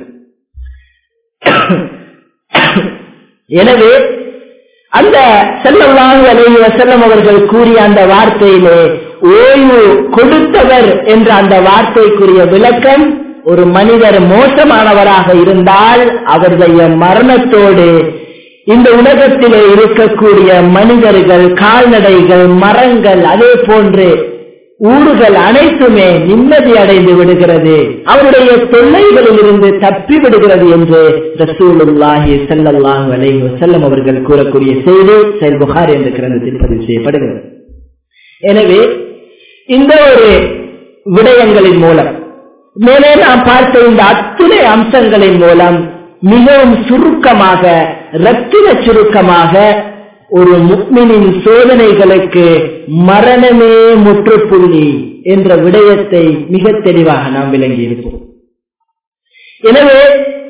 [SPEAKER 1] எனவே அந்த செல்லல்லாஹு அலைஹி வசல்லம் அவர்கள் கூறிய அந்த வார்த்தையிலே ஓய்வு கொடுத்தவர் என்ற அந்த வார்த்தைக்குரிய விளக்கம் ஒரு மனிதர் மோசமானவராக இருந்தால் அவருடைய மரணத்தோடு இந்த உலகத்திலே இருக்கக்கூடிய மனிதர்கள் கால்நடைகள் மரங்கள் அதே போன்று ஊர்கள் அனைத்துமே நிம்மதி அடைந்து விடுகிறது அவருடைய தொல்லைகளில் இருந்து தப்பி விடுகிறது என்று ரசூலுல்லாஹி செல்லல்லாஹு அலைஹி வஸல்லம் அவர்கள் கூறக்கூடிய செய்தி செயல் புகார் என்ற கிரந்தத்தில் பதிவு செய்யப்படுகிறது எனவே இந்த ஒரு விடயங்களின் மூலம் மேலே நாம் பார்த்த இந்த அத்துணை அம்சங்களின் மூலம் மிகவும் சுருக்கமாக ரத்தின சுருக்கமாக ஒரு முக்மினின் சோதனைகளுக்கு மரணமே முற்றுப்புள்ளி என்ற விடயத்தை மிக தெளிவாக நாம் விளங்கி இருப்போம் எனவே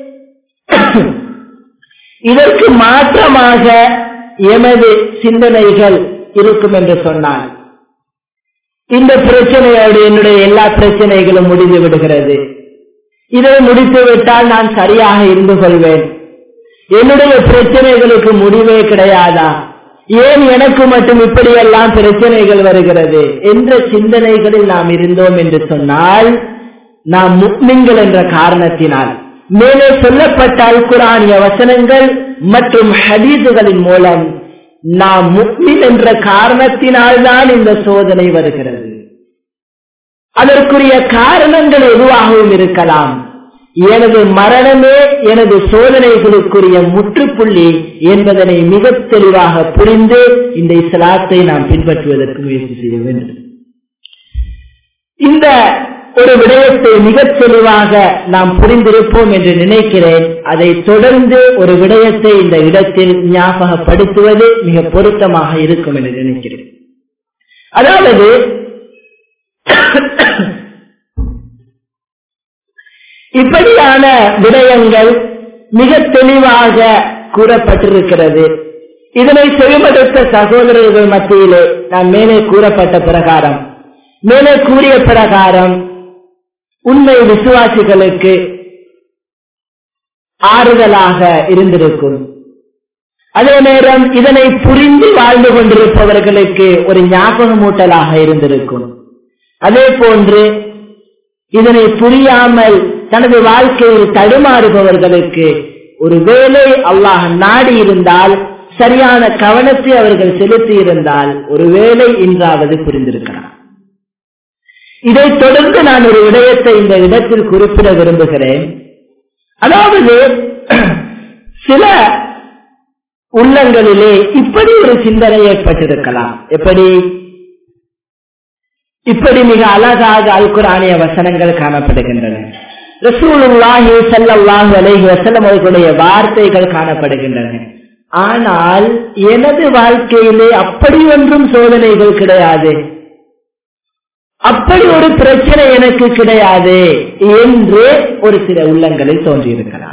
[SPEAKER 1] இதற்கு மாற்றமாக எமது சிந்தனைகள் இருக்கும் என்று சொன்னால் இந்த பிரச்சனையோடு என்னுடைய எல்லா பிரச்சனைகளும் முடிந்து விடுகிறது இதை முடித்து விட்டால் நான் சரியாக இருந்து கொள்வேன் என்னுடைய பிரச்சனைகளுக்கு முடிவே கிடையாதா ஏன் எனக்கு மட்டும் இப்படியெல்லாம் பிரச்சனைகள் வருகிறது என்ற சிந்தனைகளில் நாம் இருந்தோம் என்று சொன்னால் நாம் முக்மின்கள் என்ற காரணத்தினால் மேலே சொல்லப்பட்ட குரானிய வசனங்கள் மற்றும் ஹதீதுகளின் மூலம் நாம் முக்மின் என்ற காரணத்தினால் தான் இந்த சோதனை வருகிறது அதற்குரிய காரணங்கள் எதுவாகவும் இருக்கலாம் எனது மரணமே எனது சோதனைகளுக்குரிய முற்றுப்புள்ளி என்பதனை மிக தெளிவாக புரிந்து இந்த இஸ்லாத்தை நாம் பின்பற்றுவதற்கு முயற்சி செய்ய வேண்டும் இந்த ஒரு விடயத்தை மிகத் தெளிவாக நாம் புரிந்திருப்போம் என்று நினைக்கிறேன் அதை தொடர்ந்து ஒரு விடயத்தை இந்த இடத்தில் ஞாபகப்படுத்துவது மிக பொருத்தமாக இருக்கும் என்று நினைக்கிறேன் அதாவது இப்படியான விடயங்கள் மிக தெளிவாக கூறப்பட்டிருக்கிறது இதனை செவிமடுத்த சகோதரர்கள் மத்தியிலே நான் மேலே கூறப்பட்ட பிரகாரம் மேலே கூறிய பிரகாரம் உண்மை விசுவாசிகளுக்கு ஆறுதலாக இருந்திருக்கும் அதே நேரம் இதனை புரிந்து வாழ்ந்து கொண்டிருப்பவர்களுக்கு ஒரு ஞாபகமூட்டலாக இருந்திருக்கும் அதே போன்று இதனை புரியாமல் தனது வாழ்க்கையில் தடுமாறுபவர்களுக்கு ஒரு வேலை அல்லாஹ் நாடி இருந்தால் சரியான கவனத்தை அவர்கள் செலுத்தி இருந்தால் ஒருவேளை இன்றாவது புரிந்திருக்கிறார் இதைத் தொடர்ந்து நான் ஒரு விடயத்தை இந்த இடத்தில் குறிப்பிட விரும்புகிறேன் அதாவது சில உள்ளங்களிலே இப்படி ஒரு சிந்தனை ஏற்பட்டிருக்கலாம் எப்படி இப்படி மிக அழகாக அல் குரானிய வசனங்கள் காணப்படுகின்றன ரசூலுல்லாஹி ஸல்லல்லாஹு அலைஹி வஸல்லம் அவர்களுடைய வார்த்தைகள் காணப்படுகின்றன ஆனால் எனது வாழ்க்கையிலே அப்படி ஒன்றும் சோதனைகள் கிடையாது அப்படி ஒரு பிரச்சனை எனக்கு கிடையாது என்று ஒரு சில உள்ளங்களில் தோன்றியிருக்கிறார்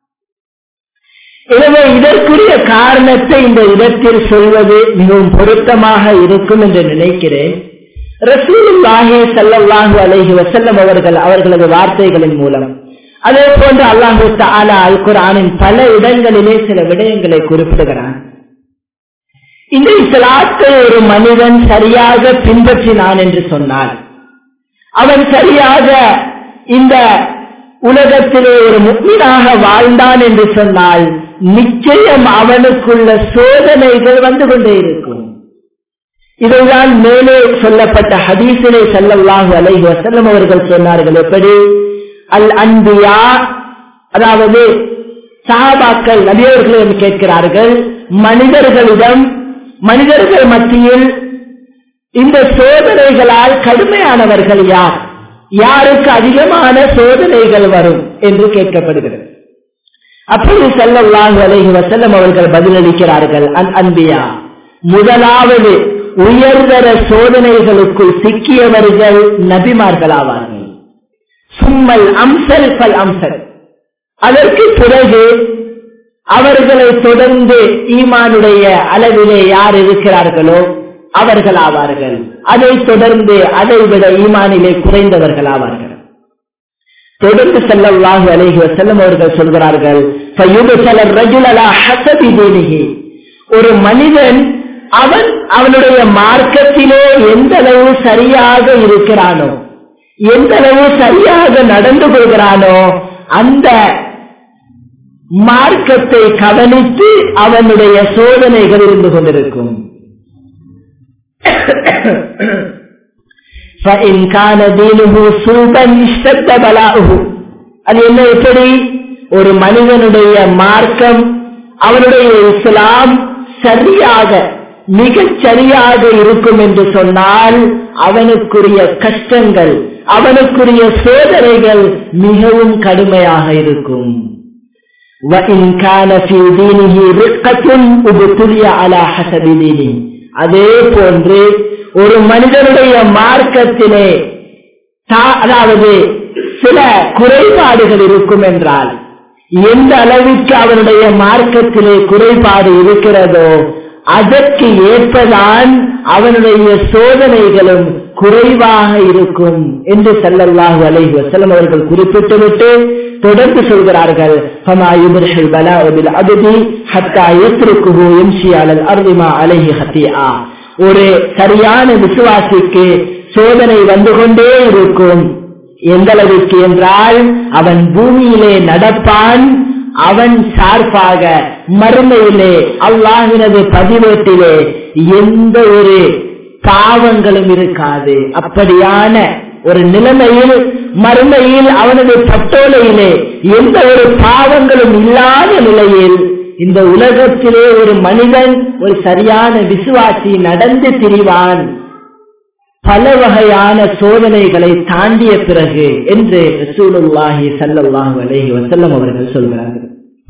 [SPEAKER 1] எனவே இதற்குரிய காரணத்தை இந்த இடத்தில் சொல்வது மிகவும் பொருத்தமாக இருக்கும் என்று நினைக்கிறேன் ரசூலுல்லாஹி ஸல்லல்லாஹு அலைஹி வஸல்லம் அவர்கள் அவர்களது வார்த்தைகளின் மூலம் அதே போன்று அல்லாஹு தஆலா அல் குர்ஆனின் பல இடங்களிலே சில விடயங்களை குறிப்பிடுகிறான் இந்த இஸ்லாத்தை ஒரு மனிதன் சரியாக பின்பற்றினான் என்று சொன்னார் அவன் சரியாக இந்த உலகத்திலே ஒரு முக்மீனாக வாழ்ந்தான் என்று சொன்னால் நிச்சயம் அவனுக்குள்ள சோதனைகள் வந்து கொண்டே இருக்கும் இதைதான் மேலே சொல்லப்பட்ட ஹதீசிலே செல்லல்லாஹு அலைஹி வசல்லம் அவர்கள் சொன்னார்கள் எப்படி அல் அன்பியா அதாவது சாபாக்கள் நபியவர்களிடம் கேட்கிறார்கள் மனிதர்களிடம் மனிதர்கள் மத்தியில் இந்த சோதனைகளால் கடுமையானவர்கள் யார் யாருக்கு அதிகமான சோதனைகள் வரும் என்று கேட்கப்படுகிறது அப்படி செல்லல்லாஹு அலைஹி வசல்லம் அவர்கள் பதிலளிக்கிறார்கள் அன் அன்பியா முதலாவது உயர்தர சோதனைகளுக்குள் சிக்கியவர்கள் நபிமார்களாவார்கள் சும்மல் அம்சல் பல் அம்சல் அதற்கு பிறகு அவர்களை தொடர்ந்து ஈமானுடைய அளவிலே யார் இருக்கிறார்களோ அவர்கள் ஆவார்கள் அதை தொடர்ந்து அதை விட ஈமானிலே குறைந்தவர்கள் ஆவார்கள் தொடர்ந்து செல்லவாக அலைஹி செல்லும் அவர்கள் சொல்கிறார்கள் ஒரு மனிதன் அவன் அவனுடைய மார்க்கத்திலே எந்த அளவு சரியாக இருக்கிறானோ எந்த அளவு சரியாக நடந்து கொள்கிறானோ அந்த மார்க்கத்தை கவனித்து அவனுடைய சோதனைகள் இருந்து கொண்டிருக்கும் அது என்ன எப்படி ஒரு மனிதனுடைய மார்க்கம் அவனுடைய இஸ்லாம் சரியாக மிகச் சரியாக இருக்கும் என்று சொன்னால் அவனுக்குரிய கஷ்டங்கள் அவனுக்குரிய சோதனைகள் மிகவும் கடுமையாக இருக்கும் அதே போன்று ஒரு மனிதனுடைய மார்க்கத்திலே அதாவது சில குறைபாடுகள் இருக்கும் என்றால் எந்த அளவிற்கு அவனுடைய மார்க்கத்திலே குறைபாடு இருக்கிறதோ அதற்கு ஏற்பதான் அவனுடைய சோதனைகளும் குறைவாக இருக்கும் என்று செல்லல்லாஹு அலைஹி வசல்லம் அவர்கள் குறிப்பிட்டுவிட்டு தொடர்ந்து சொல்கிறார்கள் ஒரு சரியான விசுவாசிக்கு சோதனை வந்து கொண்டே இருக்கும் எந்த அளவிற்கு என்றால் அவன் பூமியிலே நடப்பான் அவன் சார்பாக மறுமையிலே அல்லாஹினது பதிவேட்டிலே எந்த ஒரு பாவங்களும் இருக்காது அப்படியான ஒரு நிலைமையில் மறுமையில் அவனது பட்டோலையிலே எந்த ஒரு பாவங்களும் இல்லாத நிலையில் இந்த உலகத்திலே ஒரு மனிதன் ஒரு சரியான விசுவாசி நடந்து திரிவான் பல வகையான சோதனைகளை தாண்டிய பிறகு என்று ரசூலுல்லாஹி ஸல்லல்லாஹு அலைஹி வஸல்லம் அவர்கள் சொல்கிறார்கள்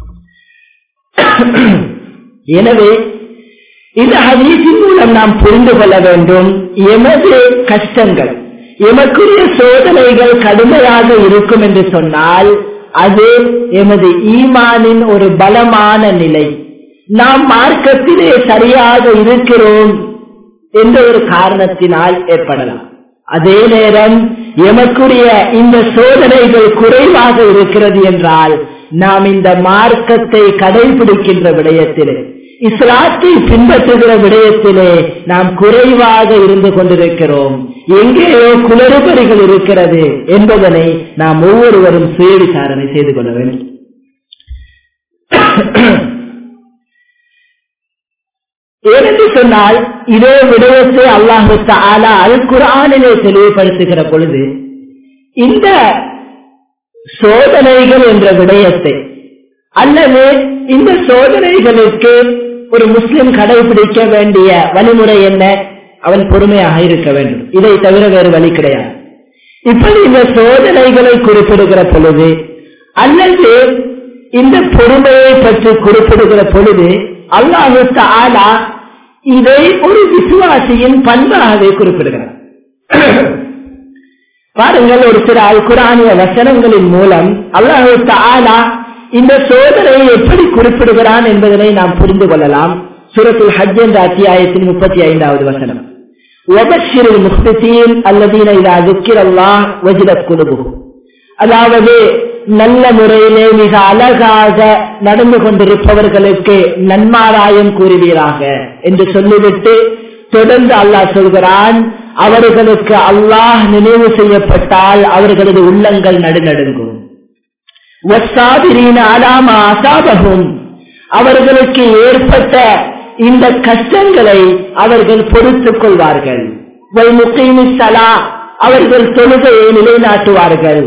[SPEAKER 1] எனவே இந்த ஹதீஸின் மூலம் நாம் புரிந்து கொள்ள வேண்டும் எமது கஷ்டங்கள் எமக்குரிய சோதனைகள் கடுமையாக இருக்கும் என்று சொன்னால் அது எமது ஈமானின் ஒரு பலமான நிலை நாம் மார்க்கத்திலே சரியாக இருக்கிறோம் என்ற ஒரு காரணத்தினால் ஏற்படலாம் அதே நேரம் எமக்குரிய இந்த சோதனைகள் குறைவாக இருக்கிறது என்றால் நாம் இந்த மார்க்கத்தை கடைபிடிக்கின்ற விடயத்திலே இஸ்லாத்தை பின்பற்றுகிற விடயத்திலே நாம் குறைவாக இருந்து கொண்டிருக்கிறோம் எங்கேயோ குளறுபறிகள் இருக்கிறது என்பதனை நாம் ஒவ்வொருவரும் சுய விசாரணை செய்து கொள்ள வேண்டும் ஏனென்று சொன்னால் இதே விடயத்தை அல்லாஹு தாலா அல் குரானிலே தெளிவுபடுத்துகிற பொழுது இந்த சோதனைகள் என்ற விடயத்தை அல்லது இந்த சோதனைகளுக்கு ஒரு முஸ்லிம் கடைபிடிக்க வேண்டிய வழிமுறை என்ன அவன் பொறுமையாக இருக்க வேண்டும் இதை தவிர வேறு வழி கிடையாது இப்படி இந்த சோதனைகளை குறிப்பிடுகிற பொழுது அல்லது இந்த பொறுமையை பற்றி குறிப்பிடுகிற பொழுது அல்லாஹு தாலா இதை ஒரு விசுவாசியின் பண்பாகவே குறிப்பிடுகிறார் பாருங்கள் ஒரு சில அல் குரானிய வசனங்களின் மூலம் அல்லாஹு தாலா இந்த சோதனையை எப்படி குறிப்பிடுகிறான் என்பதனை நாம் புரிந்து கொள்ளலாம் சுரத்துல் ஹஜ் என்ற அத்தியாயத்தின் முப்பத்தி ஐந்தாவது வசனம் وبشر المخبتين الذين إذا ذكر الله وجلت قلوبهم அதாவது நல்ல முறையிலே மிக அழகாக நடந்து கொண்டிருப்பவர்களுக்கு நன்மாராயம் கூறுவீராக என்று சொல்லிவிட்டு தொடர்ந்து அல்லாஹ் சொல்கிறான் அவர்களுக்கு அல்லாஹ் நினைவு செய்யப்பட்டால் அவர்களது உள்ளங்கள் நடுநடுங்கும் அவர்களுக்கு ஏற்பட்ட இந்த கஷ்டங்களை அவர்கள் பொறுத்துக் கொள்வார்கள் அவர்கள் தொழுகையை நிலைநாட்டுவார்கள்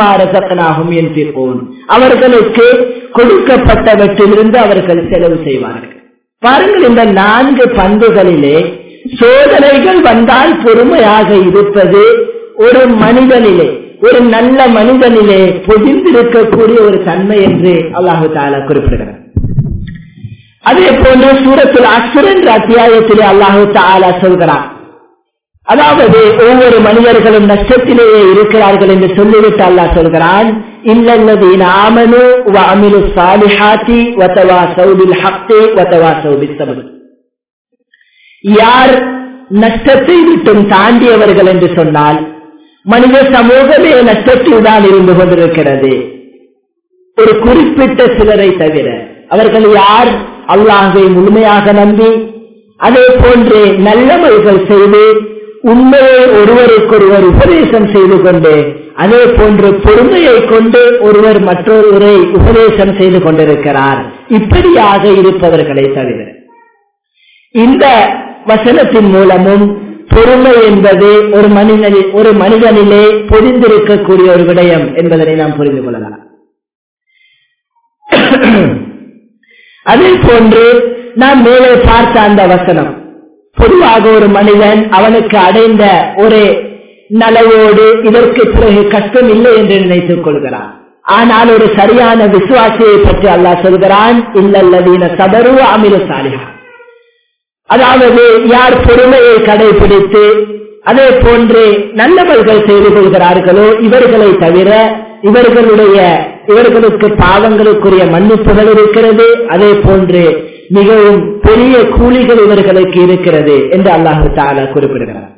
[SPEAKER 1] அவர்களுக்கு கொடுக்கப்பட்டவற்றிலிருந்து அவர்கள் செலவு செய்வார்கள் பாருங்கள் இந்த நான்கு பண்புகளிலே சோதனைகள் வந்தால் பொறுமையாக இருப்பது ஒரு மனிதனிலே ஒரு நல்ல மனிதனிலே பொதிந்திருக்கக்கூடிய ஒரு தன்மை என்று அல்லாஹு தாலா குறிப்பிடுகிறார் அதே போன்று சூரத்தில் அசுர் என்ற அத்தியாயத்திலே அல்லாஹு தாலா சொல்கிறார் அதாவது ஒவ்வொரு மனிதர்களும் நஷ்டத்திலேயே இருக்கிறார்கள் என்று சொல்லிவிட்டு அல்லாஹ் சொல்கிறான் இல்லல்லதீன ஆமனு வ அமிலு சாலிஹாத்தி வதவா சௌபில் ஹக்தி வதவா சௌபில் சபல் யார் நஷ்டத்தை விட்டும் தாண்டியவர்கள் என்று சொன்னால் மனித சமூகமே நஷ்டத்தில் தான் இருந்து கொண்டிருக்கிறது ஒரு குறிப்பிட்ட சிலரை தவிர அவர்கள் யார் அல்லாஹை முழுமையாக நம்பி அதே போன்று நல்லவர்கள் செய்து உண்மையை ஒருவருக்கொருவர் உபதேசம் செய்து கொண்டு அதே போன்று பொறுமையை கொண்டு ஒருவர் மற்றொருவரை உபதேசம் செய்து கொண்டிருக்கிறார் இப்படியாக இருப்பவர்களை தவிர இந்த வசனத்தின் மூலமும் பொறுமை என்பது ஒரு மனிதனில் ஒரு மனிதனிலே பொதிந்திருக்கக்கூடிய ஒரு விடயம் என்பதனை நாம் புரிந்து கொள்ளலாம் அதே போன்று நாம் மேலே பார்த்த அந்த வசனம் பொதுவாக ஒரு மனிதன் அவனுக்கு அடைந்த ஒரு நலவோடு இதற்கு பிறகு கஷ்டம் இல்லை என்று நினைத்துக் கொள்கிறான் ஆனால் ஒரு சரியான விசுவாசியை பற்றி அல்லாஹ் சொல்கிறான் இல்லல்லதீன சபரு அமில சாலிஹா அதாவது யார் பொறுமையை கடைபிடித்து அதே போன்று நல்லவர்கள் செய்து கொள்கிறார்களோ இவர்களை தவிர இவர்களுடைய இவர்களுக்கு பாவங்களுக்குரிய மன்னிப்புகள் இருக்கிறது அதே போன்று மிகவும் பெரிய கூலிகள் இவர்களுக்கு இருக்கிறது என்று அல்லாஹு தாலா குறிப்பிடுகிறார்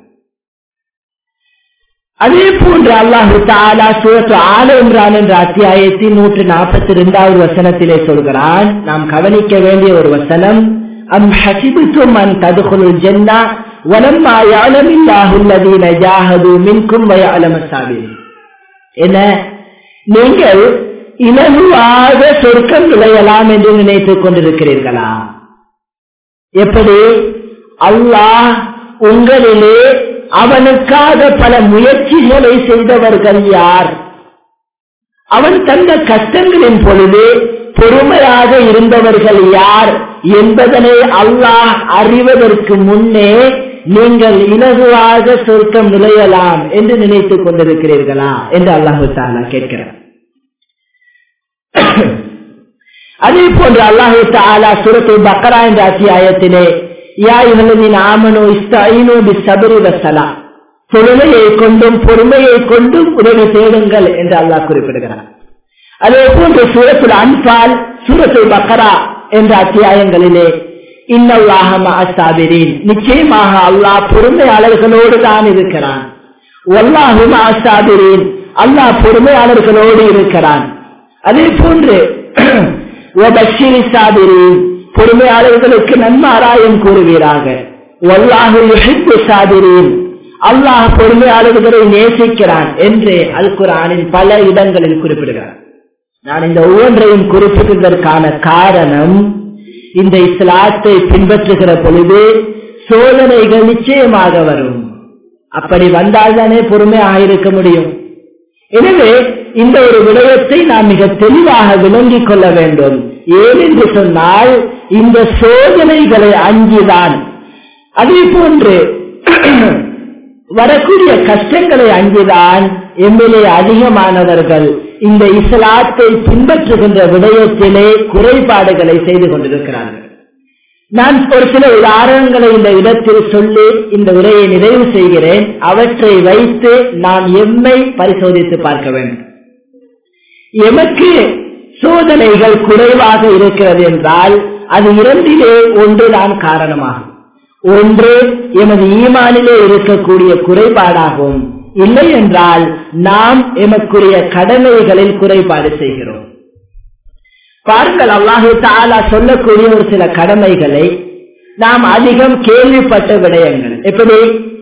[SPEAKER 1] அதே போன்று அல்லாஹு தாலா சூரத்து ஆல இம்ரான் என்ற அத்தியாயத்தின் நூற்று நாற்பத்தி இரண்டாவது வசனத்திலே சொல்கிறான் நாம் கவனிக்க வேண்டிய ஒரு வசனம் அம் ஹசிபித்தும் அன் ததுகுல் ஜென்னா வலம்மா யாலம் இல்லாஹுல்லதீன ஜாஹது மின்கும் வயாலம சாபிரி என்ன நீங்கள் இலகுவாக சொர்க்கம் நுழையலாம் என்று நினைத்துக் கொண்டிருக்கிறீர்களா எப்படி அல்லாஹ் உங்களிலே அவனுக்காக பல முயற்சிகளை செய்தவர்கள் யார் அவன் தந்த கஷ்டங்களின் பொழுது பொறுமையாக இருந்தவர்கள் யார் என்பதனை அல்லாஹ் அறிவதற்கு முன்னே நீங்கள் இலகுவாக சொர்க்கம் நுழையலாம் என்று நினைத்துக் கொண்டிருக்கிறீர்களா என்று அல்லாஹு தாலா கேட்கிறார் அதே போன்று அல்லாஹு தாலா சுரத்து பக்கரா என்ற அத்தியாயத்திலே யா இவளின் ஆமனோ இஸ்தாயினோ பி சபரி வசலா பொறுமையை கொண்டும் பொறுமையை கொண்டும் உதவி தேடுங்கள் என்று அல்லாஹ் குறிப்பிடுகிறார் அதே போன்று சூரத்துல் அன்பால் சூரத்துல் பக்கரா என்ற அத்தியாயங்களிலே இன்னல்லாஹிரீன் நிச்சயமாக அல்லாஹ் பொறுமையாளர்களோடு தான் இருக்கிறான் ஒல்லாஹும் ஆசாபிரீன் அல்லாஹ் பொறுமையாளர்களோடு இருக்கிறான் அதே போன்று பொறுமையாளர்களுக்கு நன்மாராயம் கூறுவீராக ஒல்லாஹு சாதிரீன் அல்லாஹ் பொறுமையாளர்களை நேசிக்கிறான் என்று அல் குரானின் பல இடங்களில் குறிப்பிடுகிறார் நான் இந்த ஒவ்வொன்றையும் குறிப்பிட்டதற்கான காரணம் இந்த இஸ்லாத்தை பின்பற்றுகிற பொழுது சோதனைகள் நிச்சயமாக வரும் அப்படி வந்தால்தானே பொறுமையாக இருக்க முடியும் எனவே இந்த ஒரு விடயத்தை நாம் மிக தெளிவாக விளங்கிக் கொள்ள வேண்டும் ஏன் என்று சொன்னால் இந்த சோதனைகளை அஞ்சிதான் அதே போன்று வரக்கூடிய கஷ்டங்களை அஞ்சுதான் எம்மிலே அதிகமானவர்கள் இந்த இஸ்லாத்தை பின்பற்றுகின்ற விடயத்திலே குறைபாடுகளை செய்து கொண்டிருக்கிறார்கள் நான் ஒரு சில உதாரணங்களை இந்த இடத்தில் சொல்லி இந்த உரையை நிறைவு செய்கிறேன் அவற்றை வைத்து நாம் எம்மை பரிசோதித்து பார்க்க வேண்டும் எமக்கு சோதனைகள் குறைவாக இருக்கிறது என்றால் அது இரண்டிலே ஒன்றுதான் காரணமாகும் ஒன்று எமது ஈமானிலே இருக்கக்கூடிய குறைபாடாகும் இல்லை என்றால் நாம் எமக்குரிய கடமைகளில் குறைபாடு செய்கிறோம் பாருங்கள் அல்லாஹு தாலா சொல்லக்கூடிய ஒரு சில கடமைகளை நாம் அதிகம் கேள்விப்பட்ட விடயங்கள் எப்படி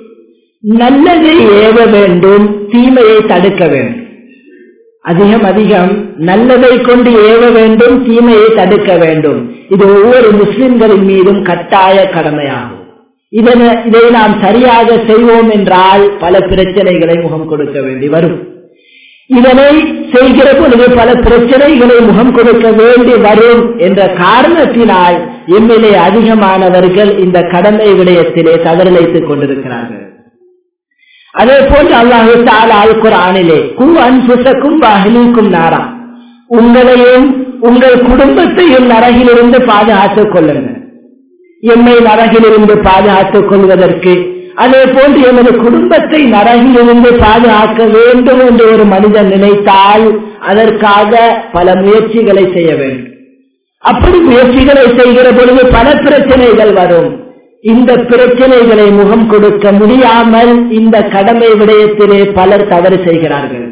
[SPEAKER 1] நல்லதை ஏவ வேண்டும் தீமையை தடுக்க வேண்டும் அதிகம் அதிகம் நல்லதை கொண்டு ஏவ வேண்டும் தீமையை தடுக்க வேண்டும் இது ஒவ்வொரு முஸ்லிம்களின் மீதும் கட்டாய கடமையாகும் இதனை இதை நாம் சரியாக செய்வோம் என்றால் பல பிரச்சனைகளை முகம் கொடுக்க வேண்டி வரும் இதனை செய்கிற பொழுது பல பிரச்சனைகளை முகம் கொடுக்க வேண்டி வரும் என்ற காரணத்தினால் எம்மிலே அதிகமானவர்கள் இந்த கடமை விடயத்திலே தவறிழைத்துக் கொண்டிருக்கிறார்கள் அதே போன்று அல்லாஹு தாலால் குரானிலே கு அன்புசக்கும் அகிலிக்கும் நாரா உங்களையும் உங்கள் குடும்பத்தையும் நரகிலிருந்து பாதுகாத்துக் கொள்ளுங்கள் எம்மை நரகிலிருந்து பாதுகாத்துக் கொள்வதற்கு அதே போன்று எமது குடும்பத்தை நரகிலிருந்து பாதுகாக்க வேண்டும் என்று ஒரு மனிதன் நினைத்தால் அதற்காக பல முயற்சிகளை செய்ய வேண்டும் அப்படி முயற்சிகளை செய்கிற பொழுது பல பிரச்சனைகள் வரும் இந்த பிரச்சனைகளை முகம் கொடுக்க முடியாமல் இந்த கடமை விடயத்திலே பலர் தவறு செய்கிறார்கள்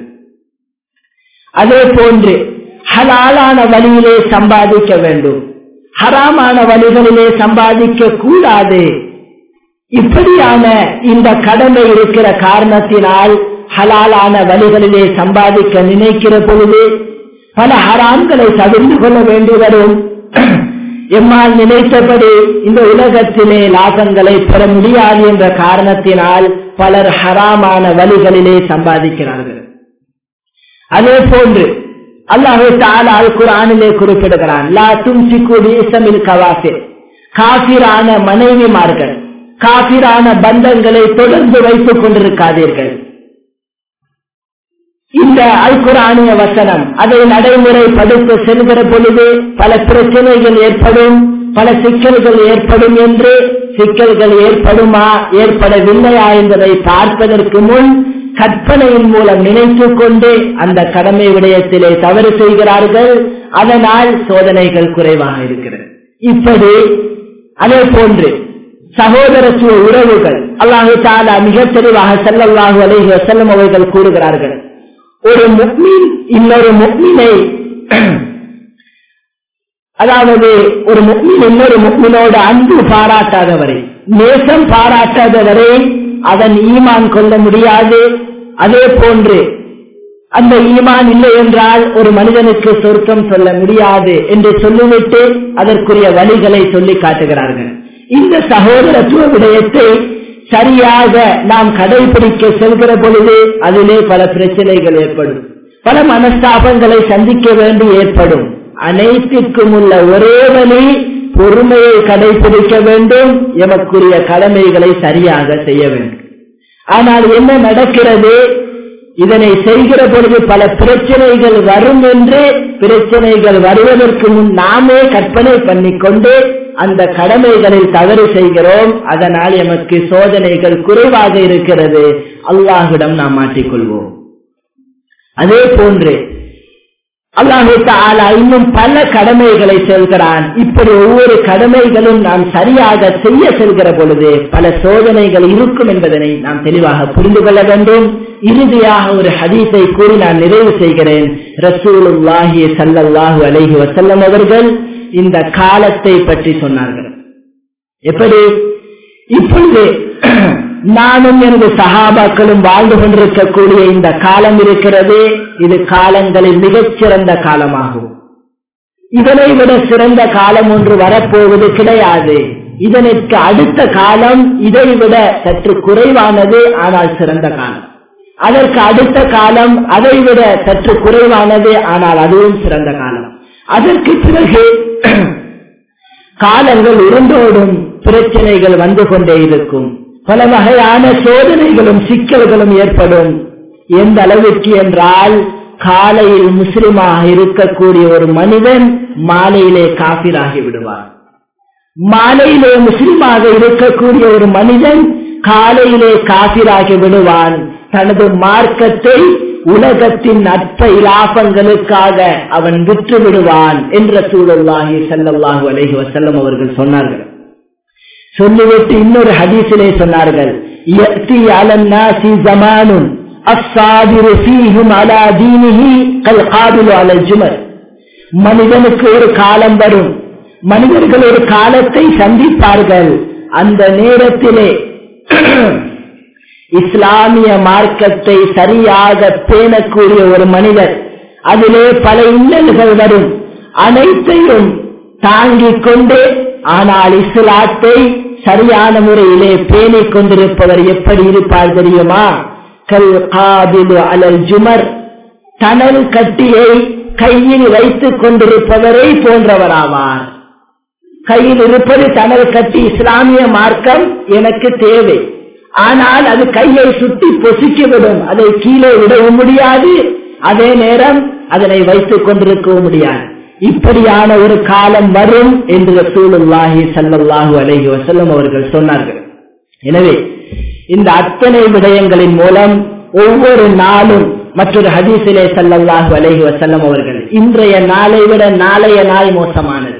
[SPEAKER 1] அதே போன்று ஹலாலான வழியிலே சம்பாதிக்க வேண்டும் ஹராமான வழிகளிலே சம்பாதிக்க கூடாது இப்படியான இந்த கடமை இருக்கிற காரணத்தினால் ஹலாலான வழிகளிலே சம்பாதிக்க நினைக்கிற பொழுது பல ஹராம்களை தவிர்த்து கொள்ள வேண்டி வரும் எம்மால் நினைத்தபடி இந்த உலகத்திலே லாபங்களை பெற முடியாது என்ற காரணத்தினால் பலர் ஹராமான வழிகளிலே சம்பாதிக்கிறார்கள் அதே போன்று அல்லாஹு தாலா அல் குரானிலே குறிப்பிடுகிறான் லா தும்சிக்கு இசமில் கவாசிர் காபிரான மனைவிமார்கள் காபிரான பந்தங்களை தொடர்ந்து வைத்துக் கொண்டிருக்காதீர்கள் இந்த அல்குரானிய வசனம் அதை நடைமுறைப்படுத்த செல்கிற பொழுது பல பிரச்சனைகள் ஏற்படும் பல சிக்கல்கள் ஏற்படும் என்று சிக்கல்கள் ஏற்படுமா ஏற்படவில்லையா என்பதை பார்ப்பதற்கு முன் கற்பனையின் மூலம் நினைத்துக் கொண்டு அந்த கடமை விடயத்திலே தவறு செய்கிறார்கள் அதனால் சோதனைகள் குறைவாக இருக்கிறது இப்படி அதே போன்று சகோதரத்துவ உறவுகள் அல்லாஹு தாலா மிக தெளிவாக செல்லல்லாஹு அலைஹி வசல்லம் அவர்கள் கூறுகிறார்கள் ஒரு முக்மீன் இன்னொரு முக்மீனை அதாவது ஒரு முக்மீன் இன்னொரு முக்மீனோடு அன்பு பாராட்டாதவரை நேசம் பாராட்டாதவரை அதன் ஈமான் கொள்ள முடியாது அதே போன்று அந்த ஈமான் இல்லை என்றால் ஒரு மனிதனுக்கு சொர்க்கம் சொல்ல முடியாது என்று சொல்லிவிட்டு அதற்குரிய வழிகளை சொல்லி காட்டுகிறார்கள் இந்த சகோதரத்துவ விடயத்தை சரியாக நாம் கடைபிடிக்க செல்கிற பொழுது அதிலே பல பிரச்சனைகள் ஏற்படும் பல மனஸ்தாபங்களை சந்திக்க வேண்டி ஏற்படும் அனைத்திற்கும் உள்ள ஒரே வழி பொறுமையை கடைபிடிக்க வேண்டும் எமக்குரிய கடமைகளை சரியாக செய்ய வேண்டும் ஆனால் என்ன நடக்கிறது இதனை செய்கிற பொழுது பல பிரச்சனைகள் வரும் என்று பிரச்சனைகள் வருவதற்கு முன் நாமே கற்பனை பண்ணிக்கொண்டு அந்த கடமைகளில் தவறு செய்கிறோம் அதனால் எமக்கு சோதனைகள் குறைவாக இருக்கிறது அல்லாஹிடம் நாம் மாற்றிக்கொள்வோம் அதே போன்று அல்லாஹு தாலா இன்னும் பல கடமைகளை செல்கிறான் இப்படி ஒவ்வொரு கடமைகளும் நாம் சரியாக செய்ய செல்கிற பொழுது பல சோதனைகள் இருக்கும் என்பதனை நாம் தெளிவாக புரிந்து கொள்ள வேண்டும் இறுதியாக ஒரு ஹதீஸை கூறி நான் நிறைவு செய்கிறேன் ரசூலுல்லாஹி சல்லல்லாஹு அலைஹி வசல்லம் அவர்கள் இந்த காலத்தை பற்றி சொன்னார்கள் எப்படி இப்பொழுது நானும் எனது சகாபாக்களும் வாழ்ந்து கொண்டிருக்கக்கூடிய இந்த காலம் இருக்கிறது இது காலங்களில் மிகச்சிறந்த காலமாகும் இதனை விட சிறந்த காலம் ஒன்று வரப்போவது கிடையாது இதனுக்கு அடுத்த காலம் இதை விட சற்று குறைவானது ஆனால் சிறந்த காலம் அதற்கு அடுத்த காலம் அதை விட சற்று குறைவானது ஆனால் அதுவும் சிறந்த காலம் அதற்கு பிறகு காலங்கள் உருண்டோடும் பிரச்சனைகள் வந்து கொண்டே இருக்கும் பல வகையான சோதனைகளும் சிக்கல்களும் ஏற்படும் எந்த அளவிற்கு என்றால் காலையில் முஸ்லிமாக இருக்கக்கூடிய ஒரு மனிதன் மாலையிலே காபிராகி விடுவார் மாலையிலே முஸ்லிமாக இருக்கக்கூடிய ஒரு மனிதன் காலையிலே காபிராகி விடுவான் தனது மார்க்கத்தை உலகத்தின் அற்ப இலாபங்களுக்காக அவன் விற்று விடுவான் என்ற சூழல்லாகி செல்லல்லாஹு அலைஹி வசல்லம் அவர்கள் சொன்னார்கள் சொல்லிவிட்டு இன்னொரு ஹதீஸிலே சொன்னார்கள் மனிதனுக்கு ஒரு காலம் வரும் மனிதர்கள் ஒரு காலத்தை சந்திப்பார்கள் அந்த நேரத்திலே இஸ்லாமிய மார்க்கத்தை சரியாக பேணக்கூடிய ஒரு மனிதர் அதிலே பல இன்னல்கள் வரும் அனைத்தையும் தாங்கிக் கொண்டு ஆனால் இஸ்லாத்தை சரியான முறையிலே பேணிக் கொண்டிருப்பவர் எப்படி இருப்பார் தெரியுமா கல் காபிலு அலல் ஜுமர் தனல் கட்டியை கையில் வைத்துக் கொண்டிருப்பவரை போன்றவராவார் கையில் இருப்பது தனல் கட்டி இஸ்லாமிய மார்க்கம் எனக்கு தேவை ஆனால் அது கையை சுட்டி பொசிக்கிவிடும் அதை கீழே விடவும் முடியாது அதே நேரம் அதனை வைத்துக் கொண்டிருக்கவும் முடியாது இப்படியான ஒரு காலம் வரும் என்று ரசூலுல்லாஹி சல்லல்லாஹு அலைஹி வஸல்லம் அவர்கள் சொன்னார்கள் எனவே இந்த அத்தனை விடயங்களின் மூலம் ஒவ்வொரு நாளும் மற்றொரு ஹதீஸிலே சல்லல்லாஹு அலைஹி வஸல்லம் அவர்கள் இன்றைய நாளை விட நாளைய நாள் மோசமானது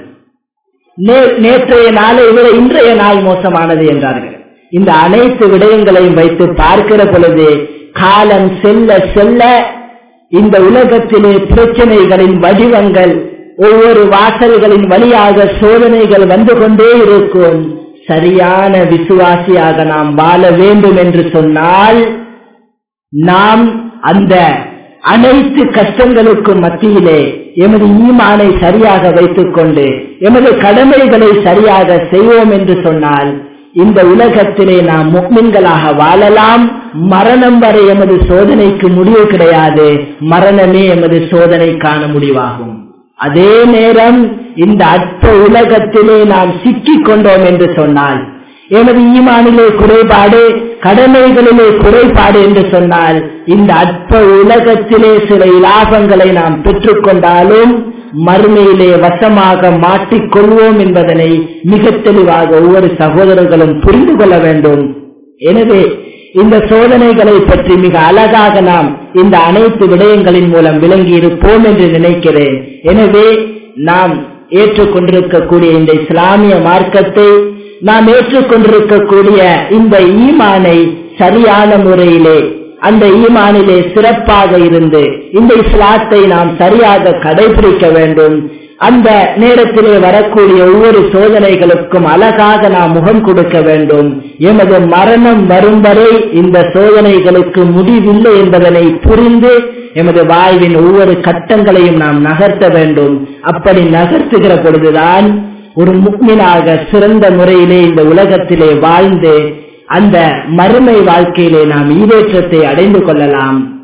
[SPEAKER 1] நேற்றைய நாளை விட இன்றைய நாள் மோசமானது என்றார்கள் இந்த அனைத்து விடயங்களையும் வைத்து பார்க்கிற பொழுது காலம் செல்ல செல்ல இந்த உலகத்திலே பிரச்சனைகளின் வடிவங்கள் ஒவ்வொரு வாசல்களின் வழியாக சோதனைகள் வந்து கொண்டே இருக்கும் சரியான விசுவாசியாக நாம் வாழ வேண்டும் என்று சொன்னால் நாம் அந்த அனைத்து கஷ்டங்களுக்கும் மத்தியிலே எமது ஈமானை சரியாக வைத்துக் கொண்டு எமது கடமைகளை சரியாக செய்வோம் என்று சொன்னால் இந்த உலகத்திலே நாம் முக்மின்களாக வாழலாம் மரணம் வரை எமது சோதனைக்கு முடிவு கிடையாது மரணமே எமது சோதனைக்கான முடிவாகும் அதே நேரம் இந்த அற்ப உலகத்திலே நாம் சிக்கிக் கொண்டோம் என்று சொன்னால் எமது ஈமானிலே குறைபாடு கடமைகளிலே குறைபாடு என்று சொன்னால் இந்த அற்ப உலகத்திலே சில இலாபங்களை நாம் பெற்றுக்கொண்டாலும் மறுமையிலே வசமாக மாட்டிக்கொள்வோம் என்பதனை மிக தெளிவாக ஒவ்வொரு சகோதரர்களும் புரிந்து கொள்ள வேண்டும் எனவே இந்த சோதனைகளை பற்றி மிக அழகாக நாம் இந்த அனைத்து விடயங்களின் மூலம் விளங்கி இருப்போம் என்று நினைக்கிறேன் எனவே நாம் ஏற்றுக்கொண்டிருக்கக்கூடிய இந்த இஸ்லாமிய மார்க்கத்தை நாம் ஏற்றுக்கொண்டிருக்கக்கூடிய இந்த ஈமானை சரியான முறையிலே அந்த ஈமானிலே சிறப்பாக இருந்து இந்த இஸ்லாத்தை நாம் சரியாக கடைபிடிக்க வேண்டும் அந்த நேரத்திலே வரக்கூடிய ஒவ்வொரு சோதனைகளுக்கும் அழகாக நாம் முகம் கொடுக்க வேண்டும் எமது மரணம் வரும் வரை இந்த சோதனைகளுக்கு முடிவில்லை என்பதனை புரிந்து எமது வாழ்வின் ஒவ்வொரு கட்டங்களையும் நாம் நகர்த்த வேண்டும் அப்படி நகர்த்துகிற பொழுதுதான் ஒரு முக்மினாக சிறந்த முறையிலே இந்த உலகத்திலே வாழ்ந்து அந்த மறுமை வாழ்க்கையிலே நாம் ஈடேற்றத்தை அடைந்து கொள்ளலாம்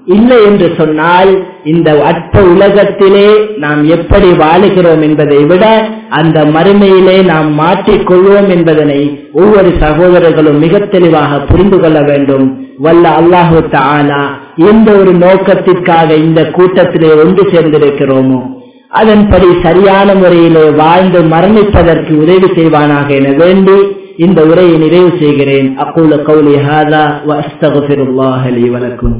[SPEAKER 1] இல்லை என்று சொன்னால் இந்த அற்ப உலகத்திலே நாம் எப்படி வாழுகிறோம் என்பதை விட அந்த மறுமையிலே நாம் மாற்றிக்கொள்வோம் என்பதனை ஒவ்வொரு சகோதரர்களும் மிக தெளிவாக புரிந்து கொள்ள வேண்டும் வல்ல அல்லாஹு தாலா எந்த ஒரு நோக்கத்திற்காக இந்த கூட்டத்திலே ஒன்று சேர்ந்திருக்கிறோமோ அதன்படி சரியான முறையிலே வாழ்ந்து மரணிப்பதற்கு உதவி செய்வானாக என வேண்டி இந்த உரையை நிறைவு செய்கிறேன் அக்கூல கௌலி ஹாதா வஸ்தகுல்லாஹ் லி வலக்கும்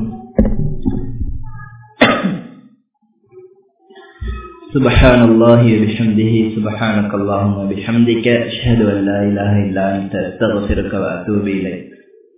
[SPEAKER 1] سبحان الله وبحمده سبحانك اللهم وبحمدك أشهد أن لا إله إلا أنت أستغفرك وأتوب إليك